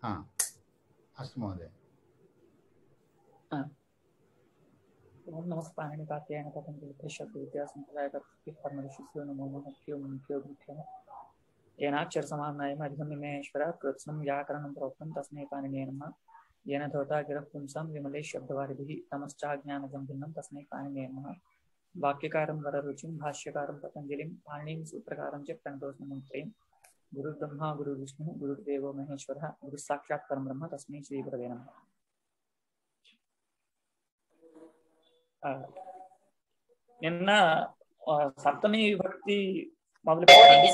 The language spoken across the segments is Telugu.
हा अस्तु महोदय ओम नमः पाणिनिपात्यायन पतञ्जलिशब्दविद्यासम्प्रदायकर्तृभिः परमऋषिभ्यो नमो नमः क्यो मुख्यो भूभ्यः येनाक्षरसमाम्नायम् अधिगम्यमेश्वर कृत्स्नं व्याकरणं प्रोक्तं तस्मै पाणिनिये नमः येन धोता गिरः पुंसां विमले शब्दवारिभिः तमश्चाज्ञानजं भिन्नं तस्मै पाणिनिये नमः वाक्यकारं वररुचिं भाष्यकारं पतञ्जलिं पाणिनिं सूत्रकारं च प्रणतोऽस्मि मन्त्रीं गुरुर्ब्रह्मा गुरुर्विष्णुः गुरुर्देवो महेश्वरः गुरुस्साक्षात् परं ब्रह्म तस्मै श्रीगुरवे नमः ఆ, నిన్న ఆ, సప్తమి విభక్తి మొదలు పెట్టండి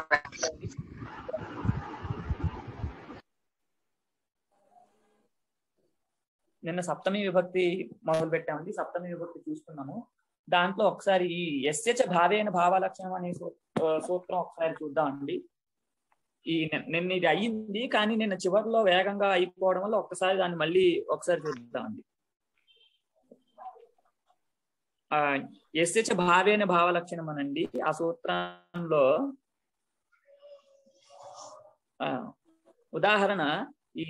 నిన్న సప్తమి విభక్తి మొదలు పెట్టామండి సప్తమి విభక్తి చూసుకున్నాము దాంట్లో ఒకసారి ఈ ఎస్యచ భావేన భావలక్షణం అనే సూ- ఆ, సూత్రం ఒకసారి చూద్దామండి ఈ నిన్న- నిన్న ఇది అయ్యింది కానీ నిన్న చివరిలో వేగంగా అయిపోవడం వల్ల ఒక్కసారి దాన్ని మళ్ళీ ఒకసారి చూద్దామండి ఆ ఎస్యచ భావేన భావలక్షణం అనండి ఆ సూత్రంలో ఆ, ఉదాహరణ ఈ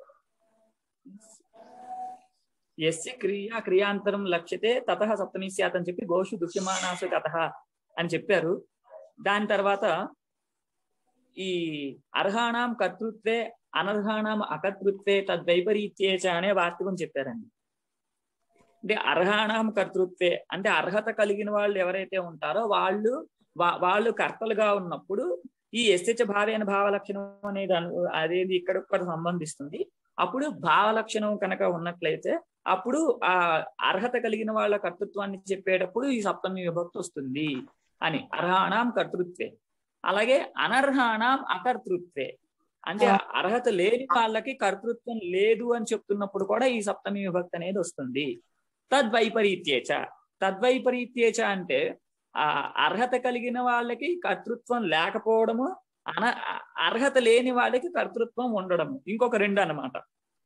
ఎస్య క్రియా క్రియాంతరం లక్ష్యతే తత సప్తమి స్యాత్ అని చెప్పి గోషు దుష్యమానాసు కథ అని చెప్పారు దాని తర్వాత ఈ అర్హాణం కర్తృత్వే అనర్హాణం అకర్తృత్వే తద్వైపరీత్యే చ అనే వార్తకం చెప్పారండి అంటే అర్హాణం కర్తృత్వే అంటే అర్హత కలిగిన వాళ్ళు ఎవరైతే ఉంటారో వాళ్ళు వా- వాళ్ళు కర్తలుగా ఉన్నప్పుడు ఈ ఎస్హెచ్ భావేన భావలక్షణం అనేది అను- అనేది ఇక్కడ కూడా సంబంధిస్తుంది అప్పుడు భావలక్షణం కనుక ఉన్నట్లయితే అప్పుడు ఆ అర్హత కలిగిన వాళ్ళ కర్తృత్వాన్ని చెప్పేటప్పుడు ఈ సప్తమి విభక్తి వస్తుంది అని అర్హాణం కర్తృత్వే అలాగే అనర్హాణం అకర్తృత్వే అంటే అర్హత లేని వాళ్ళకి కర్తృత్వం లేదు అని చెప్తున్నప్పుడు కూడా ఈ సప్తమి విభక్తి అనేది వస్తుంది తద్వైపరీత్యేచ తద్వైపరీత్యేచ అంటే ఆ అర్హత కలిగిన వాళ్ళకి కర్తృత్వం లేకపోవడము అన అర్హత లేని వాళ్ళకి కర్తృత్వం ఉండడము ఇంకొక రెండు అన్నమాట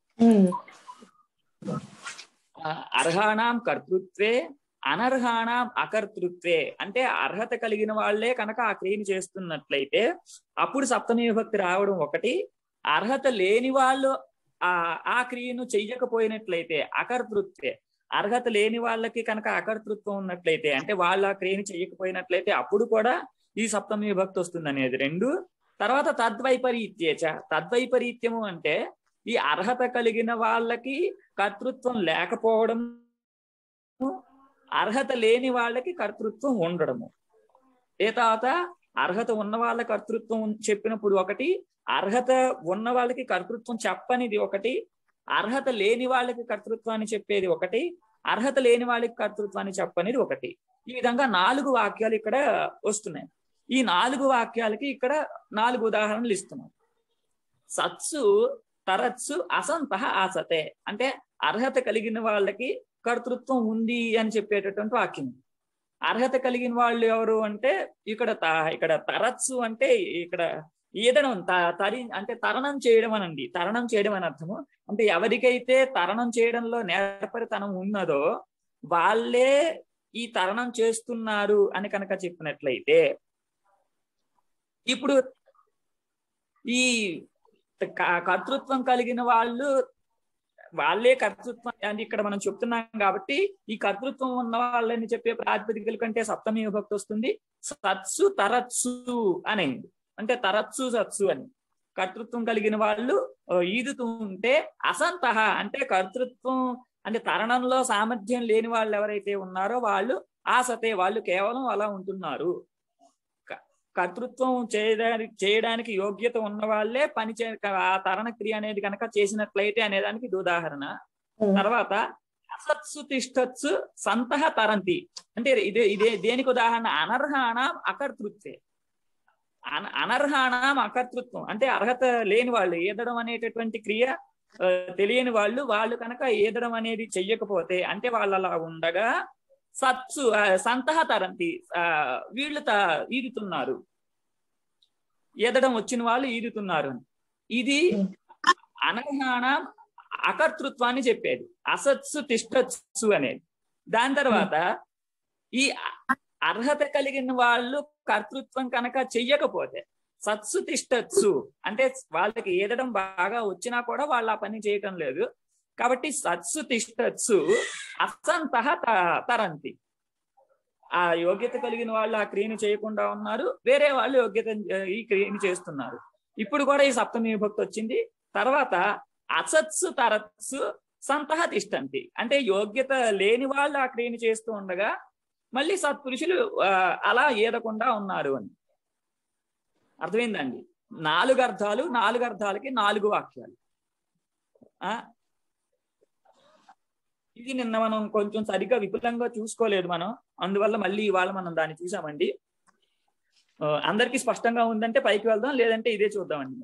ఆ, అర్హాణం కర్తృత్వే అనర్హాణం అకర్తృత్వే అంటే అర్హత కలిగిన వాళ్ళే కనుక ఆ క్రియని చేస్తున్నట్లయితే అప్పుడు సప్తమి విభక్తి రావడం ఒకటి అర్హత లేని వాళ్ళు ఆ ఆ క్రియను చెయ్యకపోయినట్లయితే అకర్తృత్వే అర్హత లేని వాళ్ళకి కనుక అకర్తృత్వం ఉన్నట్లయితే అంటే వాళ్ళు ఆ క్రియని చెయ్యకపోయినట్లయితే అప్పుడు కూడా ఈ సప్తమి విభక్తి వస్తుంది అనేది రెండు తర్వాత తద్వైపరీత్యేచ తద్వైపరీత్యము అంటే ఈ అర్హత కలిగిన వాళ్ళకి కర్తృత్వం లేకపోవడం అర్హత లేని వాళ్ళకి కర్తృత్వం ఉండడము ఏ తర్వాత అర్హత ఉన్న వాళ్ళ కర్తృత్వం చెప్పినప్పుడు ఒకటి అర్హత ఉన్న వాళ్ళకి కర్తృత్వం చెప్పనిది ఒకటి అర్హత లేని వాళ్ళకి కర్తృత్వాన్ని చెప్పేది ఒకటి అర్హత లేని వాళ్ళకి కర్తృత్వాన్ని చెప్పనిది ఒకటి ఈ విధంగా నాలుగు వాక్యాలు ఇక్కడ వస్తున్నాయి ఈ నాలుగు వాక్యాలకి ఇక్కడ నాలుగు ఉదాహరణలు ఇస్తున్నాం సత్సు తరత్సు అసంత ఆసతే అంటే అర్హత కలిగిన వాళ్ళకి కర్తృత్వం ఉంది అని చెప్పేటటువంటి వాక్యం అర్హత కలిగిన వాళ్ళు ఎవరు అంటే ఇక్కడ త- ఇక్కడ తరత్సు అంటే ఇక్కడ ఈదడం త- తరి అంటే తరణం చేయడం అనండి తరణం చేయడం అని అర్థము అంటే ఎవరికైతే తరణం చేయడంలో నేర్పరితనం ఉన్నదో వాళ్ళే ఈ తరణం చేస్తున్నారు అని కనుక చెప్పినట్లయితే ఇప్పుడు ఈ క- కర్తృత్వం కలిగిన వాళ్ళు వాళ్ళే కర్తృత్వం అని ఇక్కడ మనం చెప్తున్నాం కాబట్టి ఈ కర్తృత్వం ఉన్న వాళ్ళని చెప్పే ప్రాతిపదికల కంటే సప్తమి విభక్తి వస్తుంది సత్సు తరత్సు అనేది అంటే తరత్సు సత్సు అని కర్తృత్వం కలిగిన వాళ్ళు ఆ, ఈదుతూ ఉంటే అసంతహ అంటే కర్తృత్వం అంటే తరణంలో సామర్థ్యం లేని వాళ్ళు ఎవరైతే ఉన్నారో వాళ్ళు ఆసతే వాళ్ళు కేవలం అలా ఉంటున్నారు క- కర్తృత్వం చేయడానికి చేయడానికి యోగ్యత ఉన్న వాళ్ళే పని చే ఆ తరణ క్రియ అనేది కనుక చేసినట్లయితే అనేదానికి ఇది ఉదాహరణ తర్వాత అసత్సు తిష్టత్సు సంతహ తరంతి అంటే ఇదే ఇదే దేనికి ఉదాహరణ అనర్హాణం అకర్తృత్వే అన- అనర్హాణం అకర్తృత్వం అంటే అర్హత లేని వాళ్ళు ఈదడం అనేటటువంటి క్రియ ఆ, తెలియని వాళ్ళు వాళ్ళు కనుక ఈదడం అనేది చెయ్యకపోతే అంటే వాళ్ళు అలా ఉండగా సత్సు ఆ, సంతహ తరంతి ఆ, వీళ్ళు త ఈదుతున్నారు ఈదడం వచ్చిన వాళ్ళు ఈదుతున్నారు అని. ఇది అనర్హాణ అకర్తృత్వాన్ని చెప్పేది అసత్సు తిష్టత్సు అనేది దాని తర్వాత ఈ అ- అర్హత కలిగిన వాళ్ళు కర్తృత్వం కనుక చెయ్యకపోతే సత్సు తిష్టత్సు అంటే వాళ్ళకి ఏదడం బాగా వచ్చినా కూడా వాళ్ళు ఆ పని చేయటం లేదు కాబట్టి సత్సు తిష్టత్సు అసంత తరంతి ఆ యోగ్యత కలిగిన వాళ్ళు ఆ క్రియను చేయకుండా ఉన్నారు వేరే వాళ్ళు యోగ్యత ఈ క్రియను చేస్తున్నారు ఇప్పుడు కూడా ఈ సప్తమి విభక్తి వచ్చింది తర్వాత అసత్సు తరత్సు సంతహ తిష్టంతి అంటే యోగ్యత లేని వాళ్ళు ఆ క్రియను చేస్తూ ఉండగా మళ్ళీ సత్పురుషులు ఆ, అలా ఏదకుండా ఉన్నారు అని అర్థమైందండి నాలుగు అర్థాలు నాలుగు అర్థాలకి నాలుగు వాక్యాలు ఆ ఇది నిన్న మనం కొంచెం సరిగ్గా విపులంగా చూసుకోలేదు మనం అందువల్ల మళ్ళీ ఇవాళ మనం దాన్ని చూసామండి ఆ, అందరికీ స్పష్టంగా ఉందంటే పైకి వెళ్దాం లేదంటే ఇదే చూద్దామండి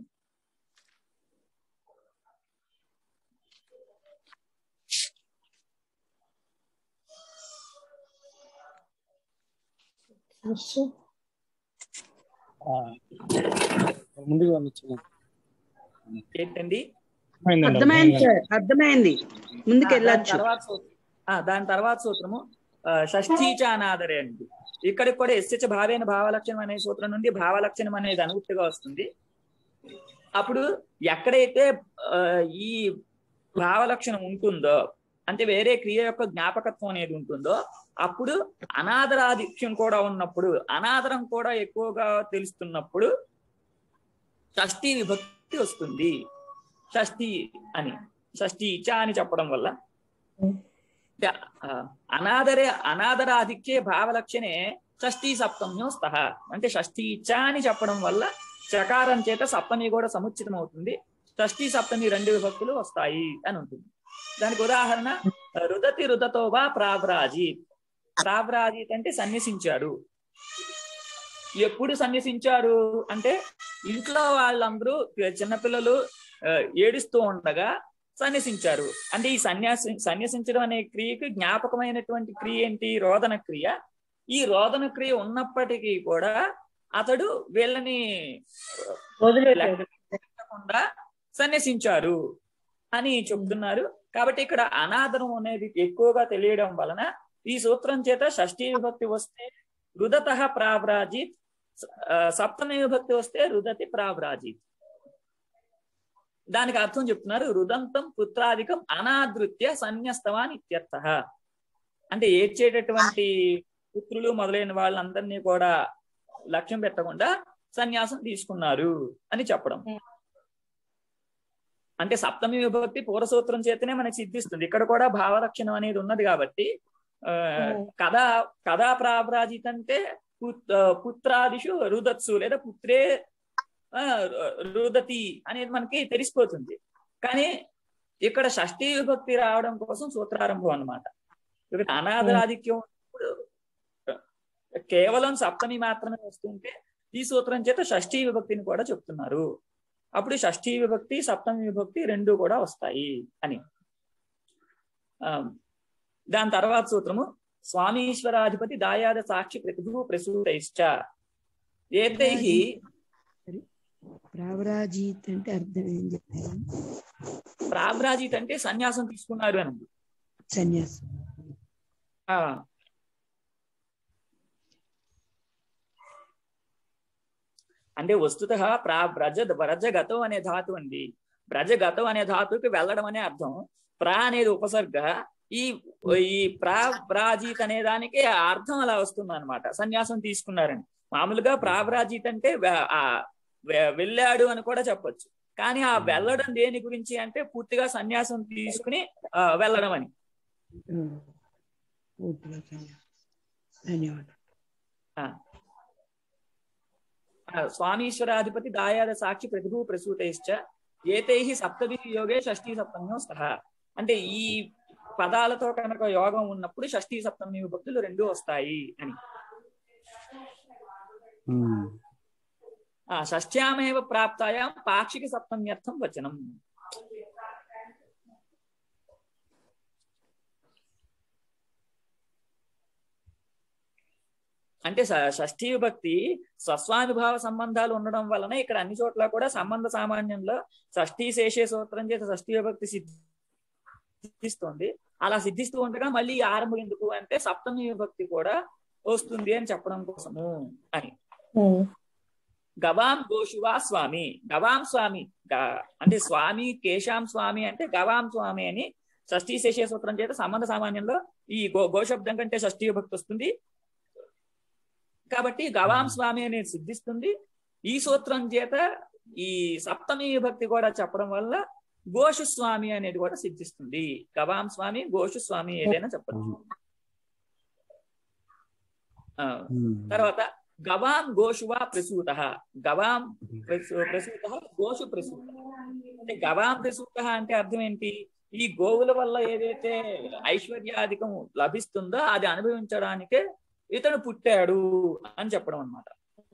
ఆ, ముందుకు వెళ్ళొచ్చు ఏంటండి అర్థమైందండి, అర్థమైంది అర్థమైంది. సార్ అర్థమైంది ముందుకు ఆ, దాని వెళ్ళొచ్చు తర్వాత సూత్రం- ఆ, దాని తర్వాత సూత్రము ఆ, షష్ఠీచ అనాదరే అండి ఇక్కడికి కూడా ఎస్హెచ్ భావేన భావలక్షణం అనే సూత్రం నుండి భావలక్షణం అనేది అనుగుప్తిగా వస్తుంది అప్పుడు ఎక్కడైతే ఆ, ఈ భావలక్షణం ఉంటుందో అంటే వేరే క్రియ యొక్క జ్ఞాపకత్వం అనేది ఉంటుందో అప్పుడు అనాదరాధిక్యం కూడా ఉన్నప్పుడు అనాదరం కూడా ఎక్కువగా తెలుస్తున్నప్పుడు షష్ఠీ విభక్తి వస్తుంది షష్ఠి అని షష్ఠి ఇచ అని చెప్పడం వల్ల అంటే, ఆ, అనాదరే అనాదరాధిక్యే భావలక్షణే షష్ఠీ సప్తమ్యం స్తః అంటే షష్ఠి ఇచ్చ అని చెప్పడం వల్ల చకారం చేత సప్తమి కూడా సముచితం అవుతుంది షష్ఠీ సప్తమి రెండు విభక్తులు వస్తాయి అని ఉంటుంది దానికి ఉదాహరణ రుదతి రుదతో వా ప్రావ్రాజీత్ ప్రావ్రాజీత్ అంటే సన్యసించాడు ఎప్పుడు సన్యసించారు అంటే ఇంట్లో వాళ్ళందరూ చిన్నపిల్లలు ఆ, ఏడుస్తూ ఉండగా సన్యసించారు అంటే ఈ సన్యాసి సన్యసించడం అనే క్రియకి జ్ఞాపకమైనటువంటి క్రియ ఏంటి రోదన క్రియ ఈ రోదన క్రియ ఉన్నప్పటికీ కూడా అతడు వీళ్ళని లెక్కకుండా సన్యసించారు అని చెప్తున్నారు కాబట్టి ఇక్కడ అనాదరం అనేది ఎక్కువగా తెలియడం వలన ఈ సూత్రం చేత షష్ఠీ విభక్తి వస్తే రుదత ప్రావ్రాజిత్ ఆ, సప్తమి విభక్తి వస్తే రుదతి ప్రావ్రాజిత్ దానికి అర్థం చెప్తున్నారు రుదంతం పుత్రాధికం అనాదృత్య సన్యస్తవాన్ ఇత్యర్థ అంటే ఏడ్చేటటువంటి పుత్రులు మొదలైన వాళ్ళందరినీ కూడా లక్ష్యం పెట్టకుండా సన్యాసం తీసుకున్నారు అని చెప్పడం అంటే సప్తమి విభక్తి పూర్వసూత్రం చేతనే మనకి సిద్ధిస్తుంది ఇక్కడ కూడా భావరక్షణం అనేది ఉన్నది కాబట్టి ఆ, కథా కథా ప్రాభ్రాజిత్ అంటే పుత్- ఆ, పుత్రాదిషు రుదత్సు లేదా పుత్రే ఆ, రుదతి అనేది మనకి తెలిసిపోతుంది కానీ ఇక్కడ షష్ఠీ విభక్తి రావడం కోసం సూత్రారంభం అన్నమాట ఇక్కడ అనాథరాధిక్యం ఉన్నప్పుడు కేవలం సప్తమి మాత్రమే వస్తుంటే ఈ సూత్రం చేత షష్ఠీ విభక్తిని కూడా చెప్తున్నారు అప్పుడు షష్ఠీ విభక్తి సప్తమి విభక్తి రెండు కూడా వస్తాయి అని ఆ, దాని తర్వాత సూత్రము స్వామీశ్వరాధిపతి దాయాద సాక్షి ప్రతిభు ప్రసూతైశ్చ ఏతై ప్రావరాజీత్ అంటే అర్థం ఏం చెప్పారు ప్రావ్రాజిత్ అంటే సన్యాసం తీసుకున్నారు అని ఉంది. సన్యాసం ఆ అంటే వస్తుత ప్రా బ్రజ బ్రజగతం అనే ధాతు అండి బ్రజగతం అనే ధాతువుకి వెళ్ళడం అనే అర్థం ప్రా అనేది ఉపసర్గ ఈ ఈ ప్రా ప్రాజీత్ అనే దానికి ఆ అర్థం అలా వస్తుంది అనమాట సన్యాసం తీసుకున్నారని మామూలుగా ప్రావ్రాజీత్ అంటే వె- ఆ వె- వెళ్ళాడు అని కూడా చెప్పొచ్చు కానీ ఆ వెళ్ళడం దేని గురించి అంటే పూర్తిగా సన్యాసం తీసుకుని ఆ, వెళ్ళడం అని ఉమ్. పూర్తిగా సన్యాసం ధన్యవాదాలు ఆ స్వామీశ్వరాధిపతి దాయాద సాక్షి ప్రతిభూ ప్రసూతైశ్చ ఏతై సప్తభి యోగే షష్ఠీ సప్తమ్యం సహ అంటే ఈ పదాలతో కనుక యోగం ఉన్నప్పుడు షష్ఠీ సప్తమి విభక్తులు రెండు వస్తాయి అని ఉమ్. ఆ షష్ఠ్యామేవ ప్రాప్తాయాం పాక్షిక సప్తమ్యర్థం వచనం అంటే స- షష్ఠీ విభక్తి స్వస్వామిభావ సంబంధాలు ఉండడం వలన ఇక్కడ అన్ని చోట్ల కూడా సంబంధ సామాన్యంలో షష్ఠీ శేషే సూత్రం చేత షష్ఠీ విభక్తి సిద్ధిస్తుంది అలా సిద్ధిస్తూ ఉండగా మళ్ళీ ఈ ఆరంభం ఎందుకు అంటే సప్తమి విభక్తి కూడా వస్తుంది అని చెప్పడం కోసము అని గవాం గోషువా స్వామి గవాం స్వామి గ- అంటే స్వామి కేశాం స్వామి అంటే గవాం స్వామి అని షష్ఠీ శేష సూత్రం చేత సంబంధ సామాన్యంలో ఈ గో గోశబ్దం కంటే షష్ఠీ భక్తి వస్తుంది కాబట్టి గవాం స్వామి అనేది సిద్ధిస్తుంది ఈ సూత్రం చేత ఈ సప్తమి విభక్తి కూడా చెప్పడం వల్ల గోషు స్వామి అనేది కూడా సిద్ధిస్తుంది గవాం స్వామి గోషు స్వామి ఏదైనా చెప్పచ్చు ఆ, తర్వాత గవాం గోషువా ప్రసూత గవాం ప్రసూ- ప్రసూత గోషు ప్రసూత అంటే గవాం ప్రసూత అంటే అర్థం ఏంటి ఈ గోవుల వల్ల ఏదైతే ఐశ్వర్యాధికం లభిస్తుందో అది అనుభవించడానికే ఇతడు పుట్టాడు అని చెప్పడం అన్నమాట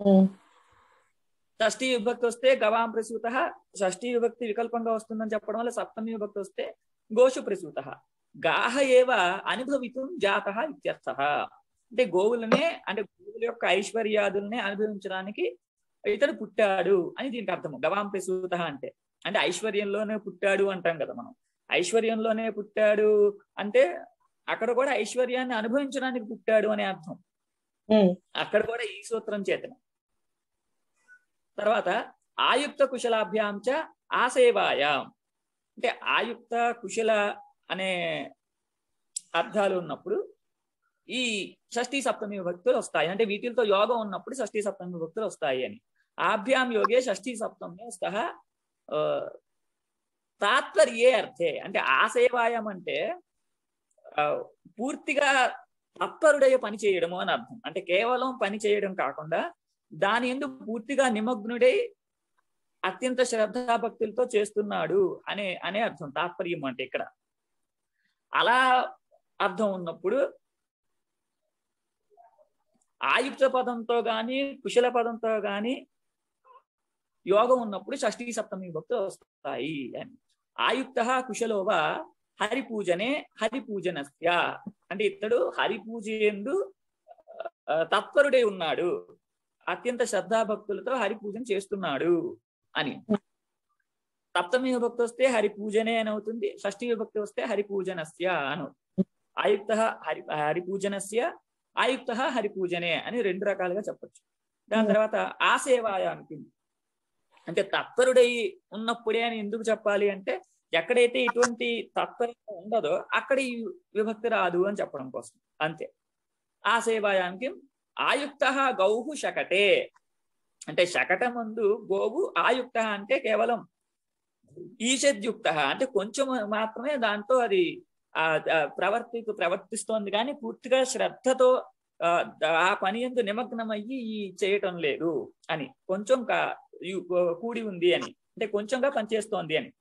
షష్ఠీ విభక్తి వస్తే గవాం ప్రసూత షష్ఠీ విభక్తి వికల్పంగా వస్తుందని చెప్పడం వల్ల సప్తమి విభక్తి వస్తే గోషు ప్రసూత గాహ ఏవ అనుభవితం జాత ఇత్యర్థ అంటే గోవులనే అంటే గోవుల యొక్క ఐశ్వర్యాదుల్ని అనుభవించడానికి ఇతడు పుట్టాడు అని దీనికి అర్థము గవాం ప్రసూత అంటే అంటే ఐశ్వర్యంలోనే పుట్టాడు అంటాం కదా మనం ఐశ్వర్యంలోనే పుట్టాడు అంటే అక్కడ కూడా ఐశ్వర్యాన్ని అనుభవించడానికి పుట్టాడు అనే అర్థం అక్కడ కూడా ఈ సూత్రం చేతనే తర్వాత ఆయుక్త కుశలాభ్యాంచ ఆసేవాయాం అంటే ఆయుక్త కుశల అనే అర్థాలు ఉన్నప్పుడు ఈ షష్ఠీ సప్తమి విభక్తులు వస్తాయి అంటే వీటితో యోగం ఉన్నప్పుడు షష్ఠీ సప్తమి విభక్తులు వస్తాయి అని ఆభ్యాం యోగే షష్ఠీ సప్తమి సహ ఆ, తాత్పర్యే అర్థే అంటే ఆసేవాయం అంటే ఆ, పూర్తిగా తత్పరుడయ్యే పని చేయడము అని అర్థం అంటే కేవలం పని చేయడం కాకుండా దాని ఎందుకు పూర్తిగా నిమగ్నుడై అత్యంత శ్రద్ధాభక్తులతో చేస్తున్నాడు అనే అనే అర్థం తాత్పర్యం అంటే ఇక్కడ అలా అర్థం ఉన్నప్పుడు ఆయుక్త పదంతో గాని కుశల పదంతో గాని యోగం ఉన్నప్పుడు షష్ఠీ సప్తమి భక్తులు వస్తాయి అని ఆయుక్త కుశలోవ హరి పూజనే హరి పూజనస్య అంటే ఇతడు హరి పూజ ఎందు ఆ, తత్పరుడై ఉన్నాడు అత్యంత శ్రద్ధాభక్తులతో హరి పూజను చేస్తున్నాడు అని సప్తమి విభక్తి వస్తే హరి పూజనే అని అవుతుంది షష్ఠీ విభక్తి వస్తే హరి పూజనస్య అను ఆయుక్త హరి హరి పూజనస్య ఆయుక్త హరి పూజనే అని రెండు రకాలుగా చెప్పొచ్చు దాని తర్వాత ఆ సేవాయానికి అంటే తత్పరుడై ఉన్నప్పుడే అని ఎందుకు చెప్పాలి అంటే ఎక్కడైతే ఇటువంటి తత్పరత ఉండదో అక్కడ ఈ విభక్తి రాదు అని చెప్పడం కోసం అంతే ఆ సేవాయానికి ఆయుక్త గౌహు శకటే అంటే శకటమందు గోవు ఆయుక్త అంటే కేవలం ఈషద్యుక్త అంటే కొంచెం మాత్రమే దాంతో అది ఆ ఆ ప్రవర్తి ప్రవర్తిస్తోంది కానీ పూర్తిగా శ్రద్ధతో ఆ, ఆ పని ఎందు నిమగ్నమయ్యి ఈ చేయటం లేదు అని కొంచెం కా- యు- కూడి ఉంది అని అంటే కొంచెంగా పనిచేస్తోంది అని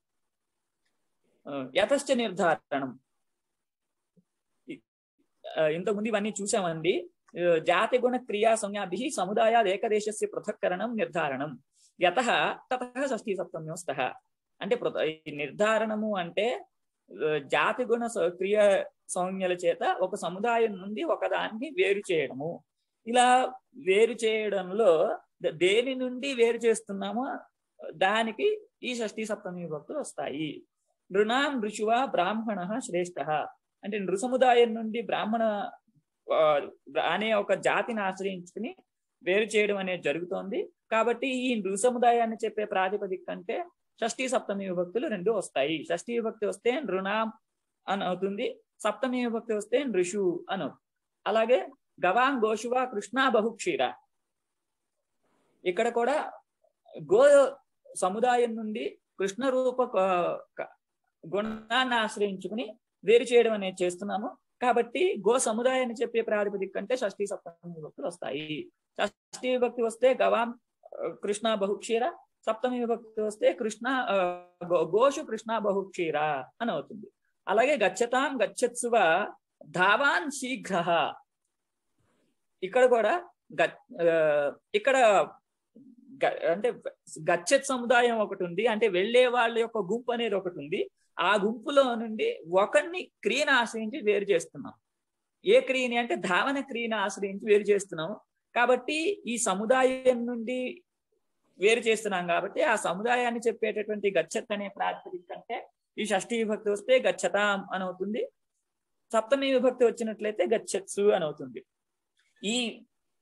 ఆ, యతశ్చ నిర్ధారణం ఇ- ఆ, ఇంతకుముందు ఇవన్నీ చూసామండి ఆ, జాతి గుణ క్రియా సంజ్ఞాభి సముదాయాద్ ఏకదేశస్య పృథక్కరణం నిర్ధారణం యత తత షష్ఠీ సప్తమ్యోస్త అంటే పృథ- ఈ నిర్ధారణము అంటే ఆ, జాతి గుణ స- క్రియ సంజ్ఞల చేత ఒక సముదాయం నుండి ఒకదాన్ని వేరు చేయడము ఇలా వేరు చేయడంలో ద- దేని నుండి వేరు చేస్తున్నామో దానికి ఈ షష్ఠీ సప్తమి విభక్తులు వస్తాయి నృణాం ఋషువ బ్రాహ్మణ శ్రేష్ఠ అంటే నృ సముదాయం నుండి బ్రాహ్మణ ఆ, అనే ఒక జాతిని ఆశ్రయించుకుని వేరు చేయడం అనేది జరుగుతోంది కాబట్టి ఈ నృ సముదాయాన్ని చెప్పే ప్రాతిపదిక కంటే షష్ఠీ సప్తమి విభక్తులు రెండు వస్తాయి షష్ఠీ విభక్తి వస్తే నృణాం అని అవుతుంది సప్తమి విభక్తి వస్తే నృషు అని అవుతుంది అలాగే గవాం గోషువ కృష్ణా బహుక్షీర ఇక్కడ కూడా గో సముదాయం నుండి కృష్ణ రూప క- క- గుణాన్ని ఆశ్రయించుకుని వేరు చేయడం అనేది చేస్తున్నాము కాబట్టి గో సముదాయాన్ని చెప్పే ప్రాతిపదిక కంటే షష్ఠీ సప్తమి విభక్తులు వస్తాయి షష్ఠీ విభక్తి వస్తే గవాం ఆ, కృష్ణ బహుక్షీర సప్తమి విభక్తి వస్తే కృష్ణ ఆ, గో- గోషు కృష్ణ బహుక్షీర అని అవుతుంది అలాగే గచ్చతాం గచ్చత్సువ ధావాన్ శీఘ్ర ఇక్కడ కూడా గ- ఆ, ఇక్కడ గ- అంటే గచ్చత్ సముదాయం ఒకటి ఉంది అంటే వెళ్ళే వాళ్ళ యొక్క గుంపు అనేది ఒకటి ఉంది ఆ గుంపులో నుండి ఒకరిని క్రియను ఆశ్రయించి వేరు చేస్తున్నాం ఏ క్రియని అంటే ధావన క్రియను ఆశ్రయించి వేరు చేస్తున్నాం కాబట్టి ఈ సముదాయం నుండి వేరు చేస్తున్నాం కాబట్టి ఆ సముదాయాన్ని చెప్పేటటువంటి గచ్చత్ అనే ప్రాతిపదిక కంటే ఈ షష్ఠీ విభక్తి వస్తే గచ్చతాం అని అవుతుంది సప్తమి విభక్తి వచ్చినట్లయితే గచ్చత్సు అని అవుతుంది ఈ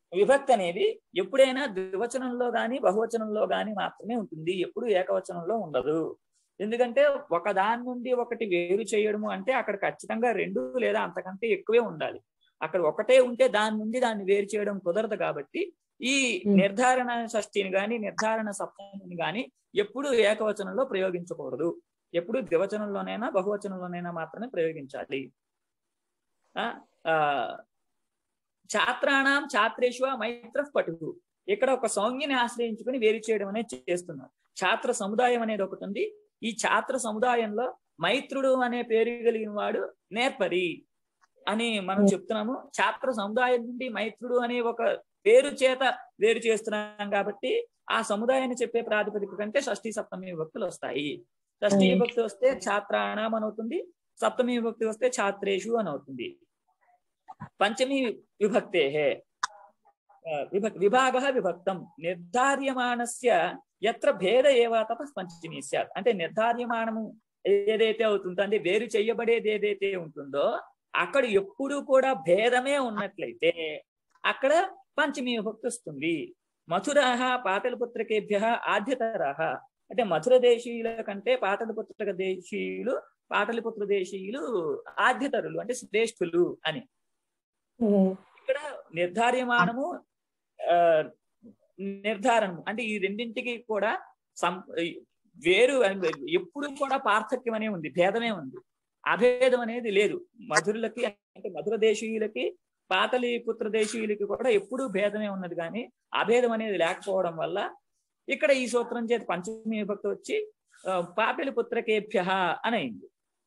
విభక్తి అనేది ఎప్పుడైనా ద్వివచనంలో గాని బహువచనంలో గాని మాత్రమే ఉంటుంది ఎప్పుడు ఏకవచనంలో ఉండదు ఎందుకంటే ఒక దాని నుండి ఒకటి వేరు చేయడము అంటే అక్కడ ఖచ్చితంగా రెండు లేదా అంతకంటే ఎక్కువే ఉండాలి అక్కడ ఒకటే ఉంటే దాని నుండి దాన్ని వేరు చేయడం కుదరదు కాబట్టి ఈ Hmm. నిర్ధారణ షష్ఠిని గాని నిర్ధారణ సప్తమిని గాని ఎప్పుడు ఏకవచనంలో ప్రయోగించకూడదు ఎప్పుడు ద్వివచనంలోనైనా బహువచనంలోనైనా మాత్రమే ప్రయోగించాలి ఆ, ఆ, ఛాత్రాణం ఛాత్రేషు మైత్ర పటు ఇక్కడ ఒక సౌజ్ఞని ఆశ్రయించుకుని వేరు చేయడం అనేది చేస్తున్నారు ఛాత్ర సముదాయం అనేది ఒకటి ఉంది ఈ ఛాత్ర సముదాయంలో మైత్రుడు అనే పేరు కలిగిన వాడు నేర్పరి అని మనం చెప్తున్నాము ఛాత్ర సముదాయం నుండి మైత్రుడు అనే ఒక పేరు చేత వేరు చేస్తున్నాం కాబట్టి ఆ సముదాయాన్ని చెప్పే ప్రాతిపదిక కంటే షష్ఠీ సప్తమి విభక్తులు వస్తాయి షష్ఠీ Hmm. విభక్తి వస్తే ఛాత్రాణం అని అవుతుంది సప్తమి విభక్తి వస్తే ఛాత్రేషు అని అవుతుంది పంచమి విభక్తే విభక్ విభాగ విభక్తం నిర్ధార్యమాణస్య ఎత్ర భేద ఏవా తప పంచమి స్యాత్ అంటే నిర్ధార్యమానము ఏదైతే అవుతుందో అంటే వేరు చేయబడేది ఏదైతే ఉంటుందో అక్కడ ఎప్పుడు కూడా భేదమే ఉన్నట్లయితే అక్కడ పంచమి విభక్తి వస్తుంది మధురాహ పాటలపుత్రకేభ్య ఆద్యతరాహ అంటే మధుర దేశీయుల కంటే పాటలపుత్రక దేశీయులు పాటలిపుత్ర దేశీయులు ఆద్యతరులు అంటే శ్రేష్ఠులు అని ఇక్కడ నిర్ధార్యమానము ఆ, నిర్ధారణము అంటే ఈ రెండింటికి కూడా సం వేరు అని- ఎప్పుడు కూడా పార్థక్యం అనే ఉంది భేదమే ఉంది అభేదం అనేది లేదు మధురులకి అంటే మధుర దేశీయులకి పాతలి పుత్ర దేశీయులకి కూడా ఎప్పుడూ భేదమే ఉన్నది కానీ అభేదం అనేది లేకపోవడం వల్ల ఇక్కడ ఈ సూత్రం చేత పంచమి విభక్తి వచ్చి ఆ, పాపిలి పుత్రకేభ్య అని అయింది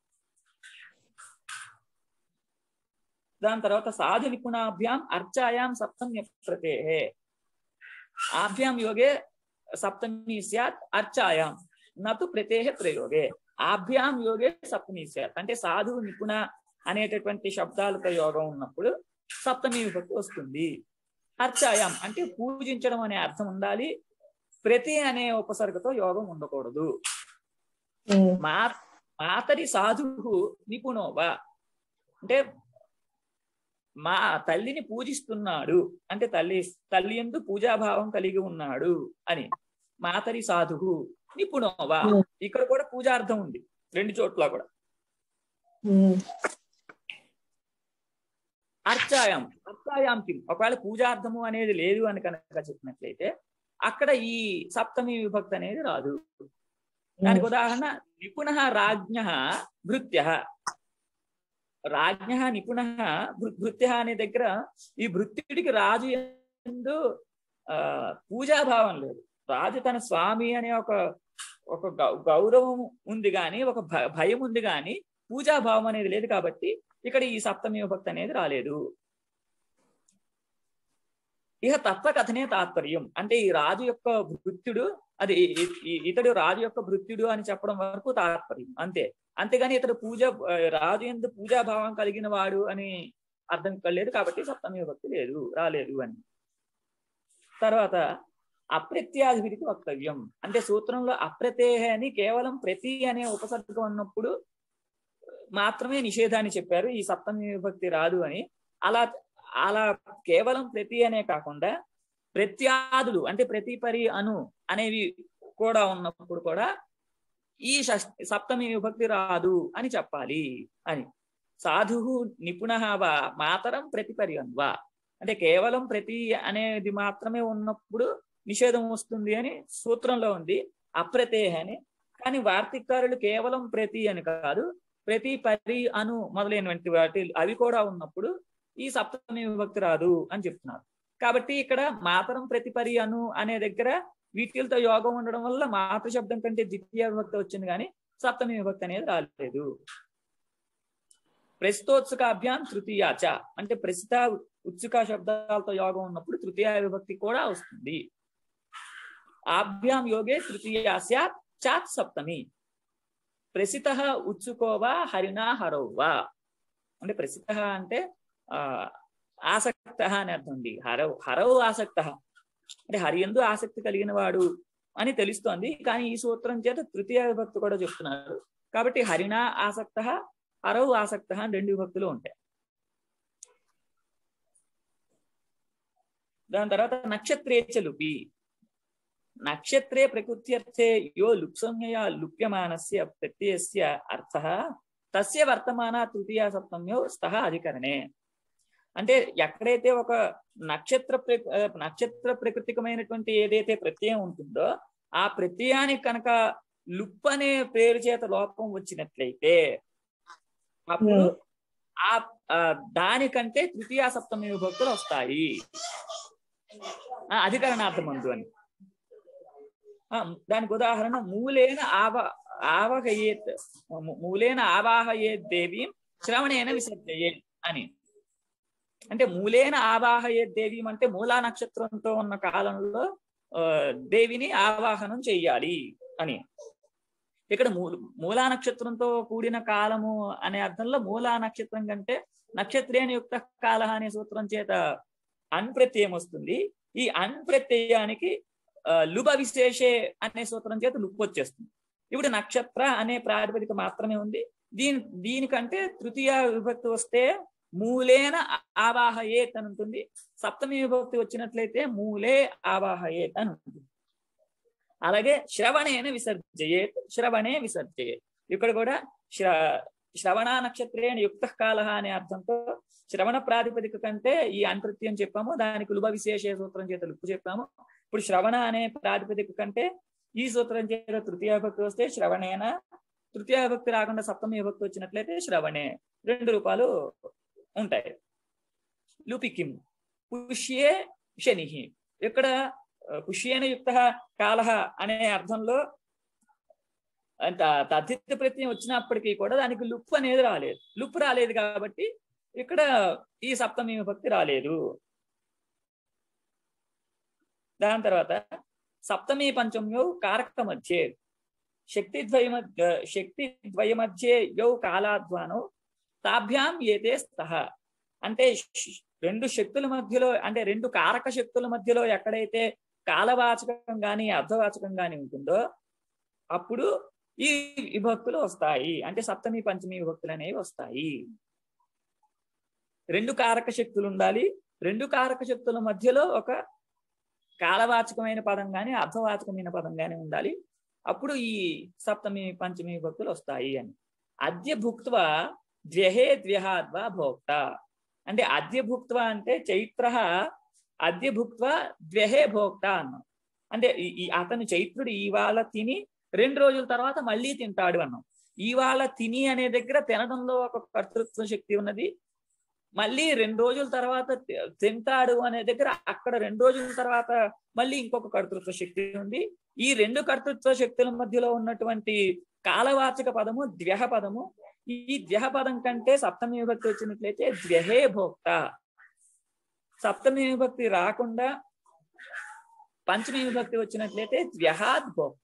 దాని తర్వాత సాధు నిపుణాభ్యాం అర్చాయాం సప్తమ్య ప్రతే ఆభ్యాం యోగే సప్తమి స్యాత్ అర్చాయాం నతు ప్రతేహ ప్రయోగే ఆభ్యాం యోగే సప్తమి స్యాత్ అంటే సాధు నిపుణ అనేటటువంటి శబ్దాలతో యోగం ఉన్నప్పుడు సప్తమి విభక్తి వస్తుంది అర్చాయాం అంటే పూజించడం అనే అర్థం ఉండాలి ప్రతి అనే ఉపసర్గతో యోగం ఉండకూడదు మా మాతరి సాధువు నిపుణోవా అంటే మా తల్లిని పూజిస్తున్నాడు అంటే తల్లి తల్లి ఎందు పూజాభావం కలిగి ఉన్నాడు అని మాతరి సాధువు నిపుణోవా ఇక్కడ కూడా పూజార్థం ఉంది రెండు చోట్ల కూడా అర్చాయం అర్చాయాం కిం ఒకవేళ పూజార్థము అనేది లేదు అని కనుక చెప్పినట్లయితే అక్కడ ఈ సప్తమి విభక్తి అనేది రాదు దానికి ఉదాహరణ నిపుణ రాజ్ఞ భృత్య రాజ్ఞ నిపుణ భృత్య అనే దగ్గర ఈ భృత్యుడికి రాజు ఎందు ఆ పూజాభావం లేదు రాజు తన స్వామి అనే ఒక ఒక గౌ- గౌరవం ఉంది కానీ ఒక భ- భయం ఉంది కానీ పూజాభావం అనేది లేదు కాబట్టి ఇక్కడ ఈ సప్తమి విభక్తి అనేది రాలేదు ఇక తత్వకథనే తాత్పర్యం అంటే ఈ రాజు యొక్క భృత్యుడు అది ఈ- ఈ- ఈ- ఇతడు రాజు యొక్క భృత్యుడు అని చెప్పడం వరకు తాత్పర్యం అంతే అంతేగాని ఇతడు పూజ ఆ, రాజు ఎందు పూజాభావం కలిగిన వాడు అని అర్థం లేదు కాబట్టి సప్తమి విభక్తి లేదు రాలేదు అని తర్వాత అప్రత్యాధిపతికి వక్తవ్యం అంటే సూత్రంలో అప్రతేహ అని కేవలం ప్రతి అనే ఉపసర్గం ఉన్నప్పుడు మాత్రమే నిషేధాన్ని చెప్పారు ఈ సప్తమి విభక్తి రాదు అని అలా అలా కేవలం ప్రతి అనే కాకుండా ప్రత్యాదులు అంటే ప్రతి పరి అను అనేవి కూడా ఉన్నప్పుడు కూడా ఈ షష్- సప్తమి విభక్తి రాదు అని చెప్పాలి అని సాధు నిపుణ వా మాతరం ప్రతిపరి అన్వా అంటే కేవలం ప్రతి అనేది మాత్రమే ఉన్నప్పుడు నిషేధం వస్తుంది అని సూత్రంలో ఉంది అప్రతేహ అని కానీ వార్తికారులు కేవలం ప్రతి అని కాదు ప్రతి పరి అను మొదలైనటువంటి వాటి అవి కూడా ఉన్నప్పుడు ఈ సప్తమి విభక్తి రాదు అని చెప్తున్నారు కాబట్టి ఇక్కడ మాతరం ప్రతిపరి అను అనే దగ్గర వీటిలతో యోగం ఉండడం వల్ల మాతృ శబ్దం కంటే ద్వితీయ విభక్తి వచ్చింది కానీ సప్తమి విభక్తి అనేది రాలేదు ప్రస్తుతోత్సుకాభ్యాం తృతీయాచ అంటే ప్రస్తుత ఉత్సుక శబ్దాలతో యోగం ఉన్నప్పుడు తృతీయ విభక్తి కూడా వస్తుంది ఆభ్యాం యోగే తృతీయ స్యాత్ చాత్ సప్తమి ప్రసిత ఉత్సుకోవా హరినా హరౌవా అంటే ప్రసిత అంటే ఆ ఆసక్త అని అర్థం ఉంది హరవ్ హరవ్ ఆసక్త అంటే హరి ఎందు ఆసక్తి కలిగిన వాడు అని తెలుస్తోంది కానీ ఈ సూత్రం చేత తృతీయ విభక్తి కూడా చెప్తున్నారు కాబట్టి హరిణా ఆసక్త హరవ్ ఆసక్త అని రెండు విభక్తులు ఉంటాయి దాని తర్వాత నక్షత్రేచ లుపి నక్షత్రే ప్రకృత్యర్థే యో లుప్సంజ్ఞయా లుప్యమానస్య ప్రత్యయస్య అర్థ తస్య వర్తమాన తృతీయ సప్తమ్యో స్తః అధికరణే అంటే ఎక్కడైతే ఒక నక్షత్ర ప్ర- ఆ, నక్షత్ర ప్రకృతికమైనటువంటి ఏదైతే ప్రత్యయం ఉంటుందో ఆ ప్రత్యయానికి కనుక లుప్ అనే పేరు చేత లోపం వచ్చినట్లయితే అప్పుడు ఆ ఆ, దానికంటే తృతీయ సప్తమి విభక్తులు వస్తాయి ఆ, అధికరణార్థమందు అని ఆ, దానికి ఉదాహరణ మూలేన ఆవ ఆవహయేత్ మూ- మూలేన ఆవాహయేత్ దేవీం శ్రవణేన విసర్జయేత్ అని అంటే మూలేన ఆవాహయేత్ దేవీం అంటే మూలా నక్షత్రంతో ఉన్న కాలంలో ఆ, దేవిని ఆవాహనం చెయ్యాలి అని ఇక్కడ మూల మూలా నక్షత్రంతో కూడిన కాలము అనే అర్థంలో మూలా నక్షత్రం కంటే నక్షత్రేణ యుక్త కాల అనే సూత్రం చేత అన్ప్రత్యయం వస్తుంది ఈ అన్ప్రత్యయానికి ఆ, లుభ విశేషే అనే సూత్రం చేత లుప్ వచ్చేస్తుంది ఇప్పుడు నక్షత్ర అనే ప్రాతిపదిక మాత్రమే ఉంది దీని దీనికంటే తృతీయ విభక్తి వస్తే మూలేన ఆవాహయేత్ అని ఉంటుంది సప్తమి విభక్తి వచ్చినట్లయితే మూలే ఆవాహయేత్ అని ఉంటుంది అలాగే శ్రవణేన విసర్జయేత్ శ్రవణే విసర్జయేత్ ఇక్కడ కూడా శ్ర శ్రవణ నక్షత్రేణ యుక్త కాల అనే అర్థంతో శ్రవణ ప్రాతిపదిక కంటే ఈ అంతృత్యం చెప్పాము దానికి లుభ విశేష సూత్రం చేత లుప్పు చెప్పాము ఇప్పుడు శ్రవణ అనే ప్రాతిపదిక కంటే ఈ సూత్రం చేత తృతీయ విభక్తి వస్తే శ్రవణేన తృతీయ విభక్తి రాకుండా సప్తమి విభక్తి వచ్చినట్లయితే శ్రవణే రెండు రూపాలు ఉంటాయి లుపికిం పుష్యే శని ఇక్కడ ఆ, పుష్యేన యుక్త కాల అనే అర్థంలో అంత తద్ధిత ప్రత్యయం వచ్చినప్పటికీ కూడా దానికి లుప్పు అనేది రాలేదు లుప్పు రాలేదు కాబట్టి ఇక్కడ ఈ సప్తమి విభక్తి రాలేదు దాని తర్వాత సప్తమి పంచమ్యౌ కారక మధ్య శక్తి ద్వయ మధ్య శక్తి ద్వయ మధ్య యౌ కాలాధ్వానో తాభ్యాం ఏతే స్తః అంటే శ్- రెండు శక్తుల మధ్యలో అంటే రెండు కారక శక్తుల మధ్యలో ఎక్కడైతే కాలవాచకం గాని అర్ధవాచకం గాని ఉంటుందో అప్పుడు ఈ విభక్తులు వస్తాయి అంటే సప్తమి పంచమి విభక్తులు అనేవి వస్తాయి రెండు కారక శక్తులు ఉండాలి రెండు కారక శక్తుల మధ్యలో ఒక కాలవాచకమైన పదం గాని అర్ధవాచకమైన పదం గాని ఉండాలి అప్పుడు ఈ సప్తమి పంచమి విభక్తులు వస్తాయి అని అద్య భుక్త్వ ద్వ్యహే ద్వ్యహాద్వా భోక్త అంటే అద్య భుక్త్వ అంటే చైత్ర అద్య భుక్త్వ ద్వ్యహే భోక్త అన్నాం అంటే ఈ- ఈ అతను చైత్రుడు ఇవాళ తిని రెండు రోజుల తర్వాత మళ్ళీ తింటాడు అన్నాం ఇవాళ తిని అనే దగ్గర తినడంలో ఒక కర్తృత్వ శక్తి ఉన్నది మళ్ళీ రెండు రోజుల తర్వాత తి- తింటాడు అనే దగ్గర అక్కడ రెండు రోజుల తర్వాత మళ్ళీ ఇంకొక కర్తృత్వ శక్తి ఉంది ఈ రెండు కర్తృత్వ శక్తుల మధ్యలో ఉన్నటువంటి కాలవాచక పదము ద్వ్యహ పదము ఈ ద్వ్యహ పదం కంటే సప్తమి విభక్తి వచ్చినట్లయితే ద్వ్యహే భోక్త సప్తమి విభక్తి రాకుండా పంచమి విభక్తి వచ్చినట్లయితే ద్వ్యహాద్ భోక్త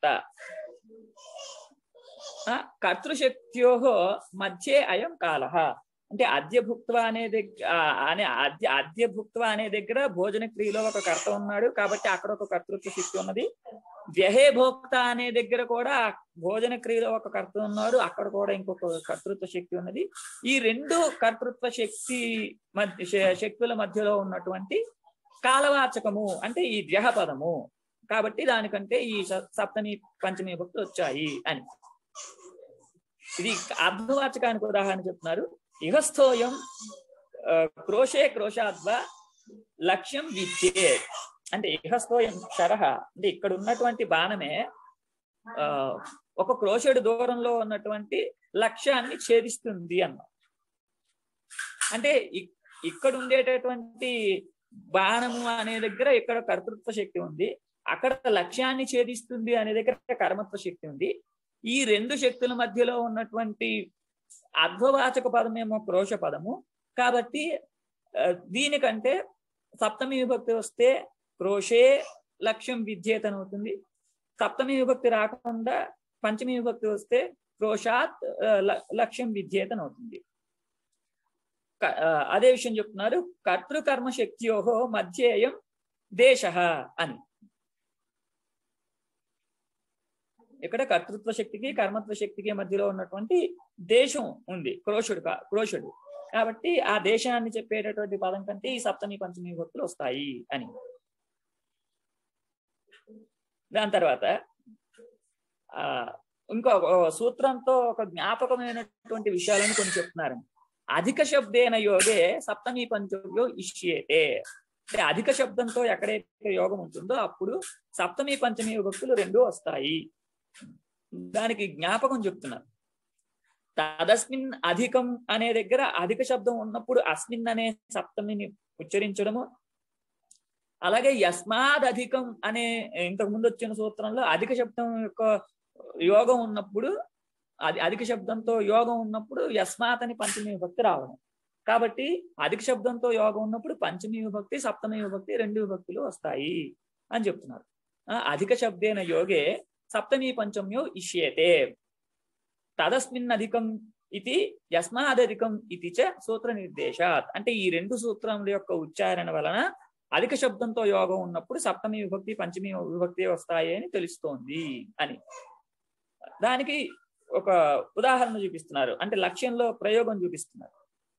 ఆ, కర్తృశక్త్యో మధ్యే అయం కాల అంటే అద్య భుక్త్వ అనే దగ్గర అనే అద్య అద్య భుక్త్వ అనే దగ్గర భోజన క్రియలో ఒక కర్త ఉన్నాడు కాబట్టి అక్కడ ఒక కర్తృత్వ శక్తి ఉన్నది వ్యహే భోక్త అనే దగ్గర కూడా భోజన క్రియలో ఒక కర్త ఉన్నాడు అక్కడ కూడా ఇంకొక కర్తృత్వ శక్తి ఉన్నది ఈ రెండు కర్తృత్వ శక్తి మధ్య శ- శక్తుల మధ్యలో ఉన్నటువంటి కాలవాచకము అంటే ఈ ద్యహ పదము కాబట్టి దానికంటే ఈ స- సప్తమి పంచమి భక్తులు వచ్చాయి అని ఇది అర్ధవాచకానికి ఉదాహరణ చెప్తున్నారు ఇహస్థోయం ఆ, క్రోషే క్రోషాద్వ లక్ష్యం విద్యే అంటే ఇహస్థోయం శరహ అంటే ఇక్కడ ఉన్నటువంటి బాణమే ఆ, ఒక క్రోషుడు దూరంలో ఉన్నటువంటి లక్ష్యాన్ని ఛేదిస్తుంది అన్న అంటే ఇక్- ఇక్కడ ఉండేటటువంటి బాణము అనే దగ్గర ఇక్కడ కర్తృత్వ శక్తి ఉంది అక్కడ లక్ష్యాన్ని ఛేదిస్తుంది అనే దగ్గర కర్మత్వ శక్తి ఉంది ఈ రెండు శక్తుల మధ్యలో ఉన్నటువంటి అర్ధవాచక పదమేమో క్రోష పదము కాబట్టి ఆ, దీనికంటే సప్తమి విభక్తి వస్తే క్రోషే లక్ష్యం విద్యేతన అవుతుంది సప్తమి విభక్తి రాకుండా పంచమి విభక్తి వస్తే క్రోషాత్ ఆ, ల- లక్ష్యం విద్యేతన అవుతుంది క- ఆ, అదే విషయం చెప్తున్నారు కర్తృకర్మ శక్తియోహో మధ్యేయం దేశ అని ఇక్కడ కర్తృత్వ శక్తికి కర్మత్వ శక్తికి మధ్యలో ఉన్నటువంటి దేశం ఉంది క్రోషుడు కా- క్రోషుడు కాబట్టి ఆ దేశాన్ని చెప్పేటటువంటి పదం కంటే ఈ సప్తమి పంచమి విభక్తులు వస్తాయి అని దాని తర్వాత ఆ ఇంకో ఒక సూత్రంతో ఒక జ్ఞాపకమైనటువంటి విషయాలను కొన్ని చెప్తున్నారు అధిక శబ్దేన యోగే సప్తమి పంచవ్యో ఇష్యేతే అంటే అధిక శబ్దంతో ఎక్కడైతే యోగం ఉంటుందో అప్పుడు సప్తమి పంచమి విభక్తులు రెండు వస్తాయి దానికి జ్ఞాపకం చెప్తున్నారు తదస్మిన్ అధికం అనే దగ్గర అధిక శబ్దం ఉన్నప్పుడు అస్మిన్ అనే సప్తమిని ఉచ్చరించడము అలాగే యస్మాద్ అధికం అనే ఇంతకు ముందు వచ్చిన సూత్రంలో అధిక శబ్దం యొక్క యోగం ఉన్నప్పుడు అది అధిక శబ్దంతో యోగం ఉన్నప్పుడు యస్మాత్ అని పంచమి విభక్తి రావడం కాబట్టి అధిక శబ్దంతో యోగం ఉన్నప్పుడు పంచమి విభక్తి సప్తమి విభక్తి రెండు విభక్తులు వస్తాయి అని చెప్తున్నారు ఆ, అధిక శబ్దేన యోగే సప్తమి పంచమ్యో ఇష్యేతే తదస్మిన్ అధికం ఇది యస్మాదధికం ఇది చ సూత్ర నిర్దేశాత్ అంటే ఈ రెండు సూత్రముల యొక్క ఉచ్చారణ వలన అధిక శబ్దంతో యోగం ఉన్నప్పుడు సప్తమి విభక్తి పంచమి విభక్తి వస్తాయి అని తెలుస్తోంది అని దానికి ఒక ఉదాహరణ చూపిస్తున్నారు అంటే లక్ష్యంలో ప్రయోగం చూపిస్తున్నారు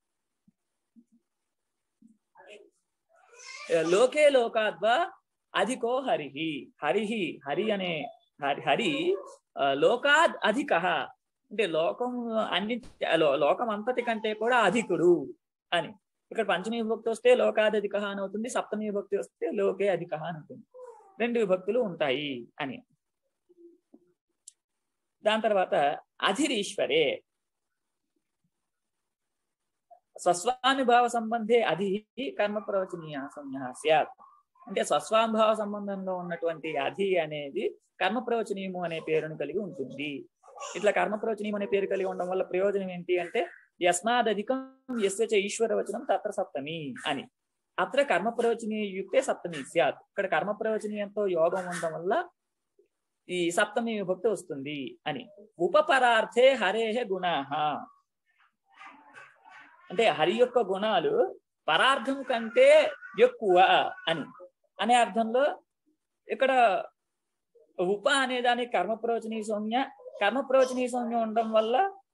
లోకే లోకాద్వా అధికో హరిహి హరిహి హరి అనే హరి హరి ఆ, లోకాద్ అధిక అంటే లోకం అన్ని లో- లోకం అంతటి కంటే కూడా అధికుడు అని ఇక్కడ పంచమి విభక్తి వస్తే లోకాదధిక అని అవుతుంది సప్తమి విభక్తి వస్తే లోకే అధిక అని అవుతుంది రెండు విభక్తులు ఉంటాయి అని దాని తర్వాత అధిరీశ్వరే స్వస్వానుభావ సంబంధే అధి కర్మ ప్రవచనీయ సంజ్ఞ స్యాత్ అంటే స్వస్వానుభావ సంబంధంలో ఉన్నటువంటి అధి అనేది కర్మ ప్రవచనీయము అనే పేరును కలిగి ఉంటుంది ఇట్లా కర్మ ప్రవచనీయం అనే పేరు కలిగి ఉండడం వల్ల ప్రయోజనం ఏంటి అంటే యస్మాదధికం ఎస్య చ ఈశ్వర వచనం తత్ర సప్తమి అని అత్ర కర్మ ప్రవచనీయ యుక్తే సప్తమి స్యాత్ ఇక్కడ కర్మ ప్రవచనీయంతో యోగం ఉండడం వల్ల ఈ సప్తమి విభక్తి వస్తుంది అని ఉపపరార్థే హరేహ గుణాహ అంటే హరి యొక్క గుణాలు పరార్థం కంటే ఎక్కువ అని అనే అర్థంలో ఇక్కడ ఉప అనే దాని కర్మ ప్రవచనీయ సౌమ్య కర్మ ప్రవచనీయ సౌమ్య ఉండడం వల్ల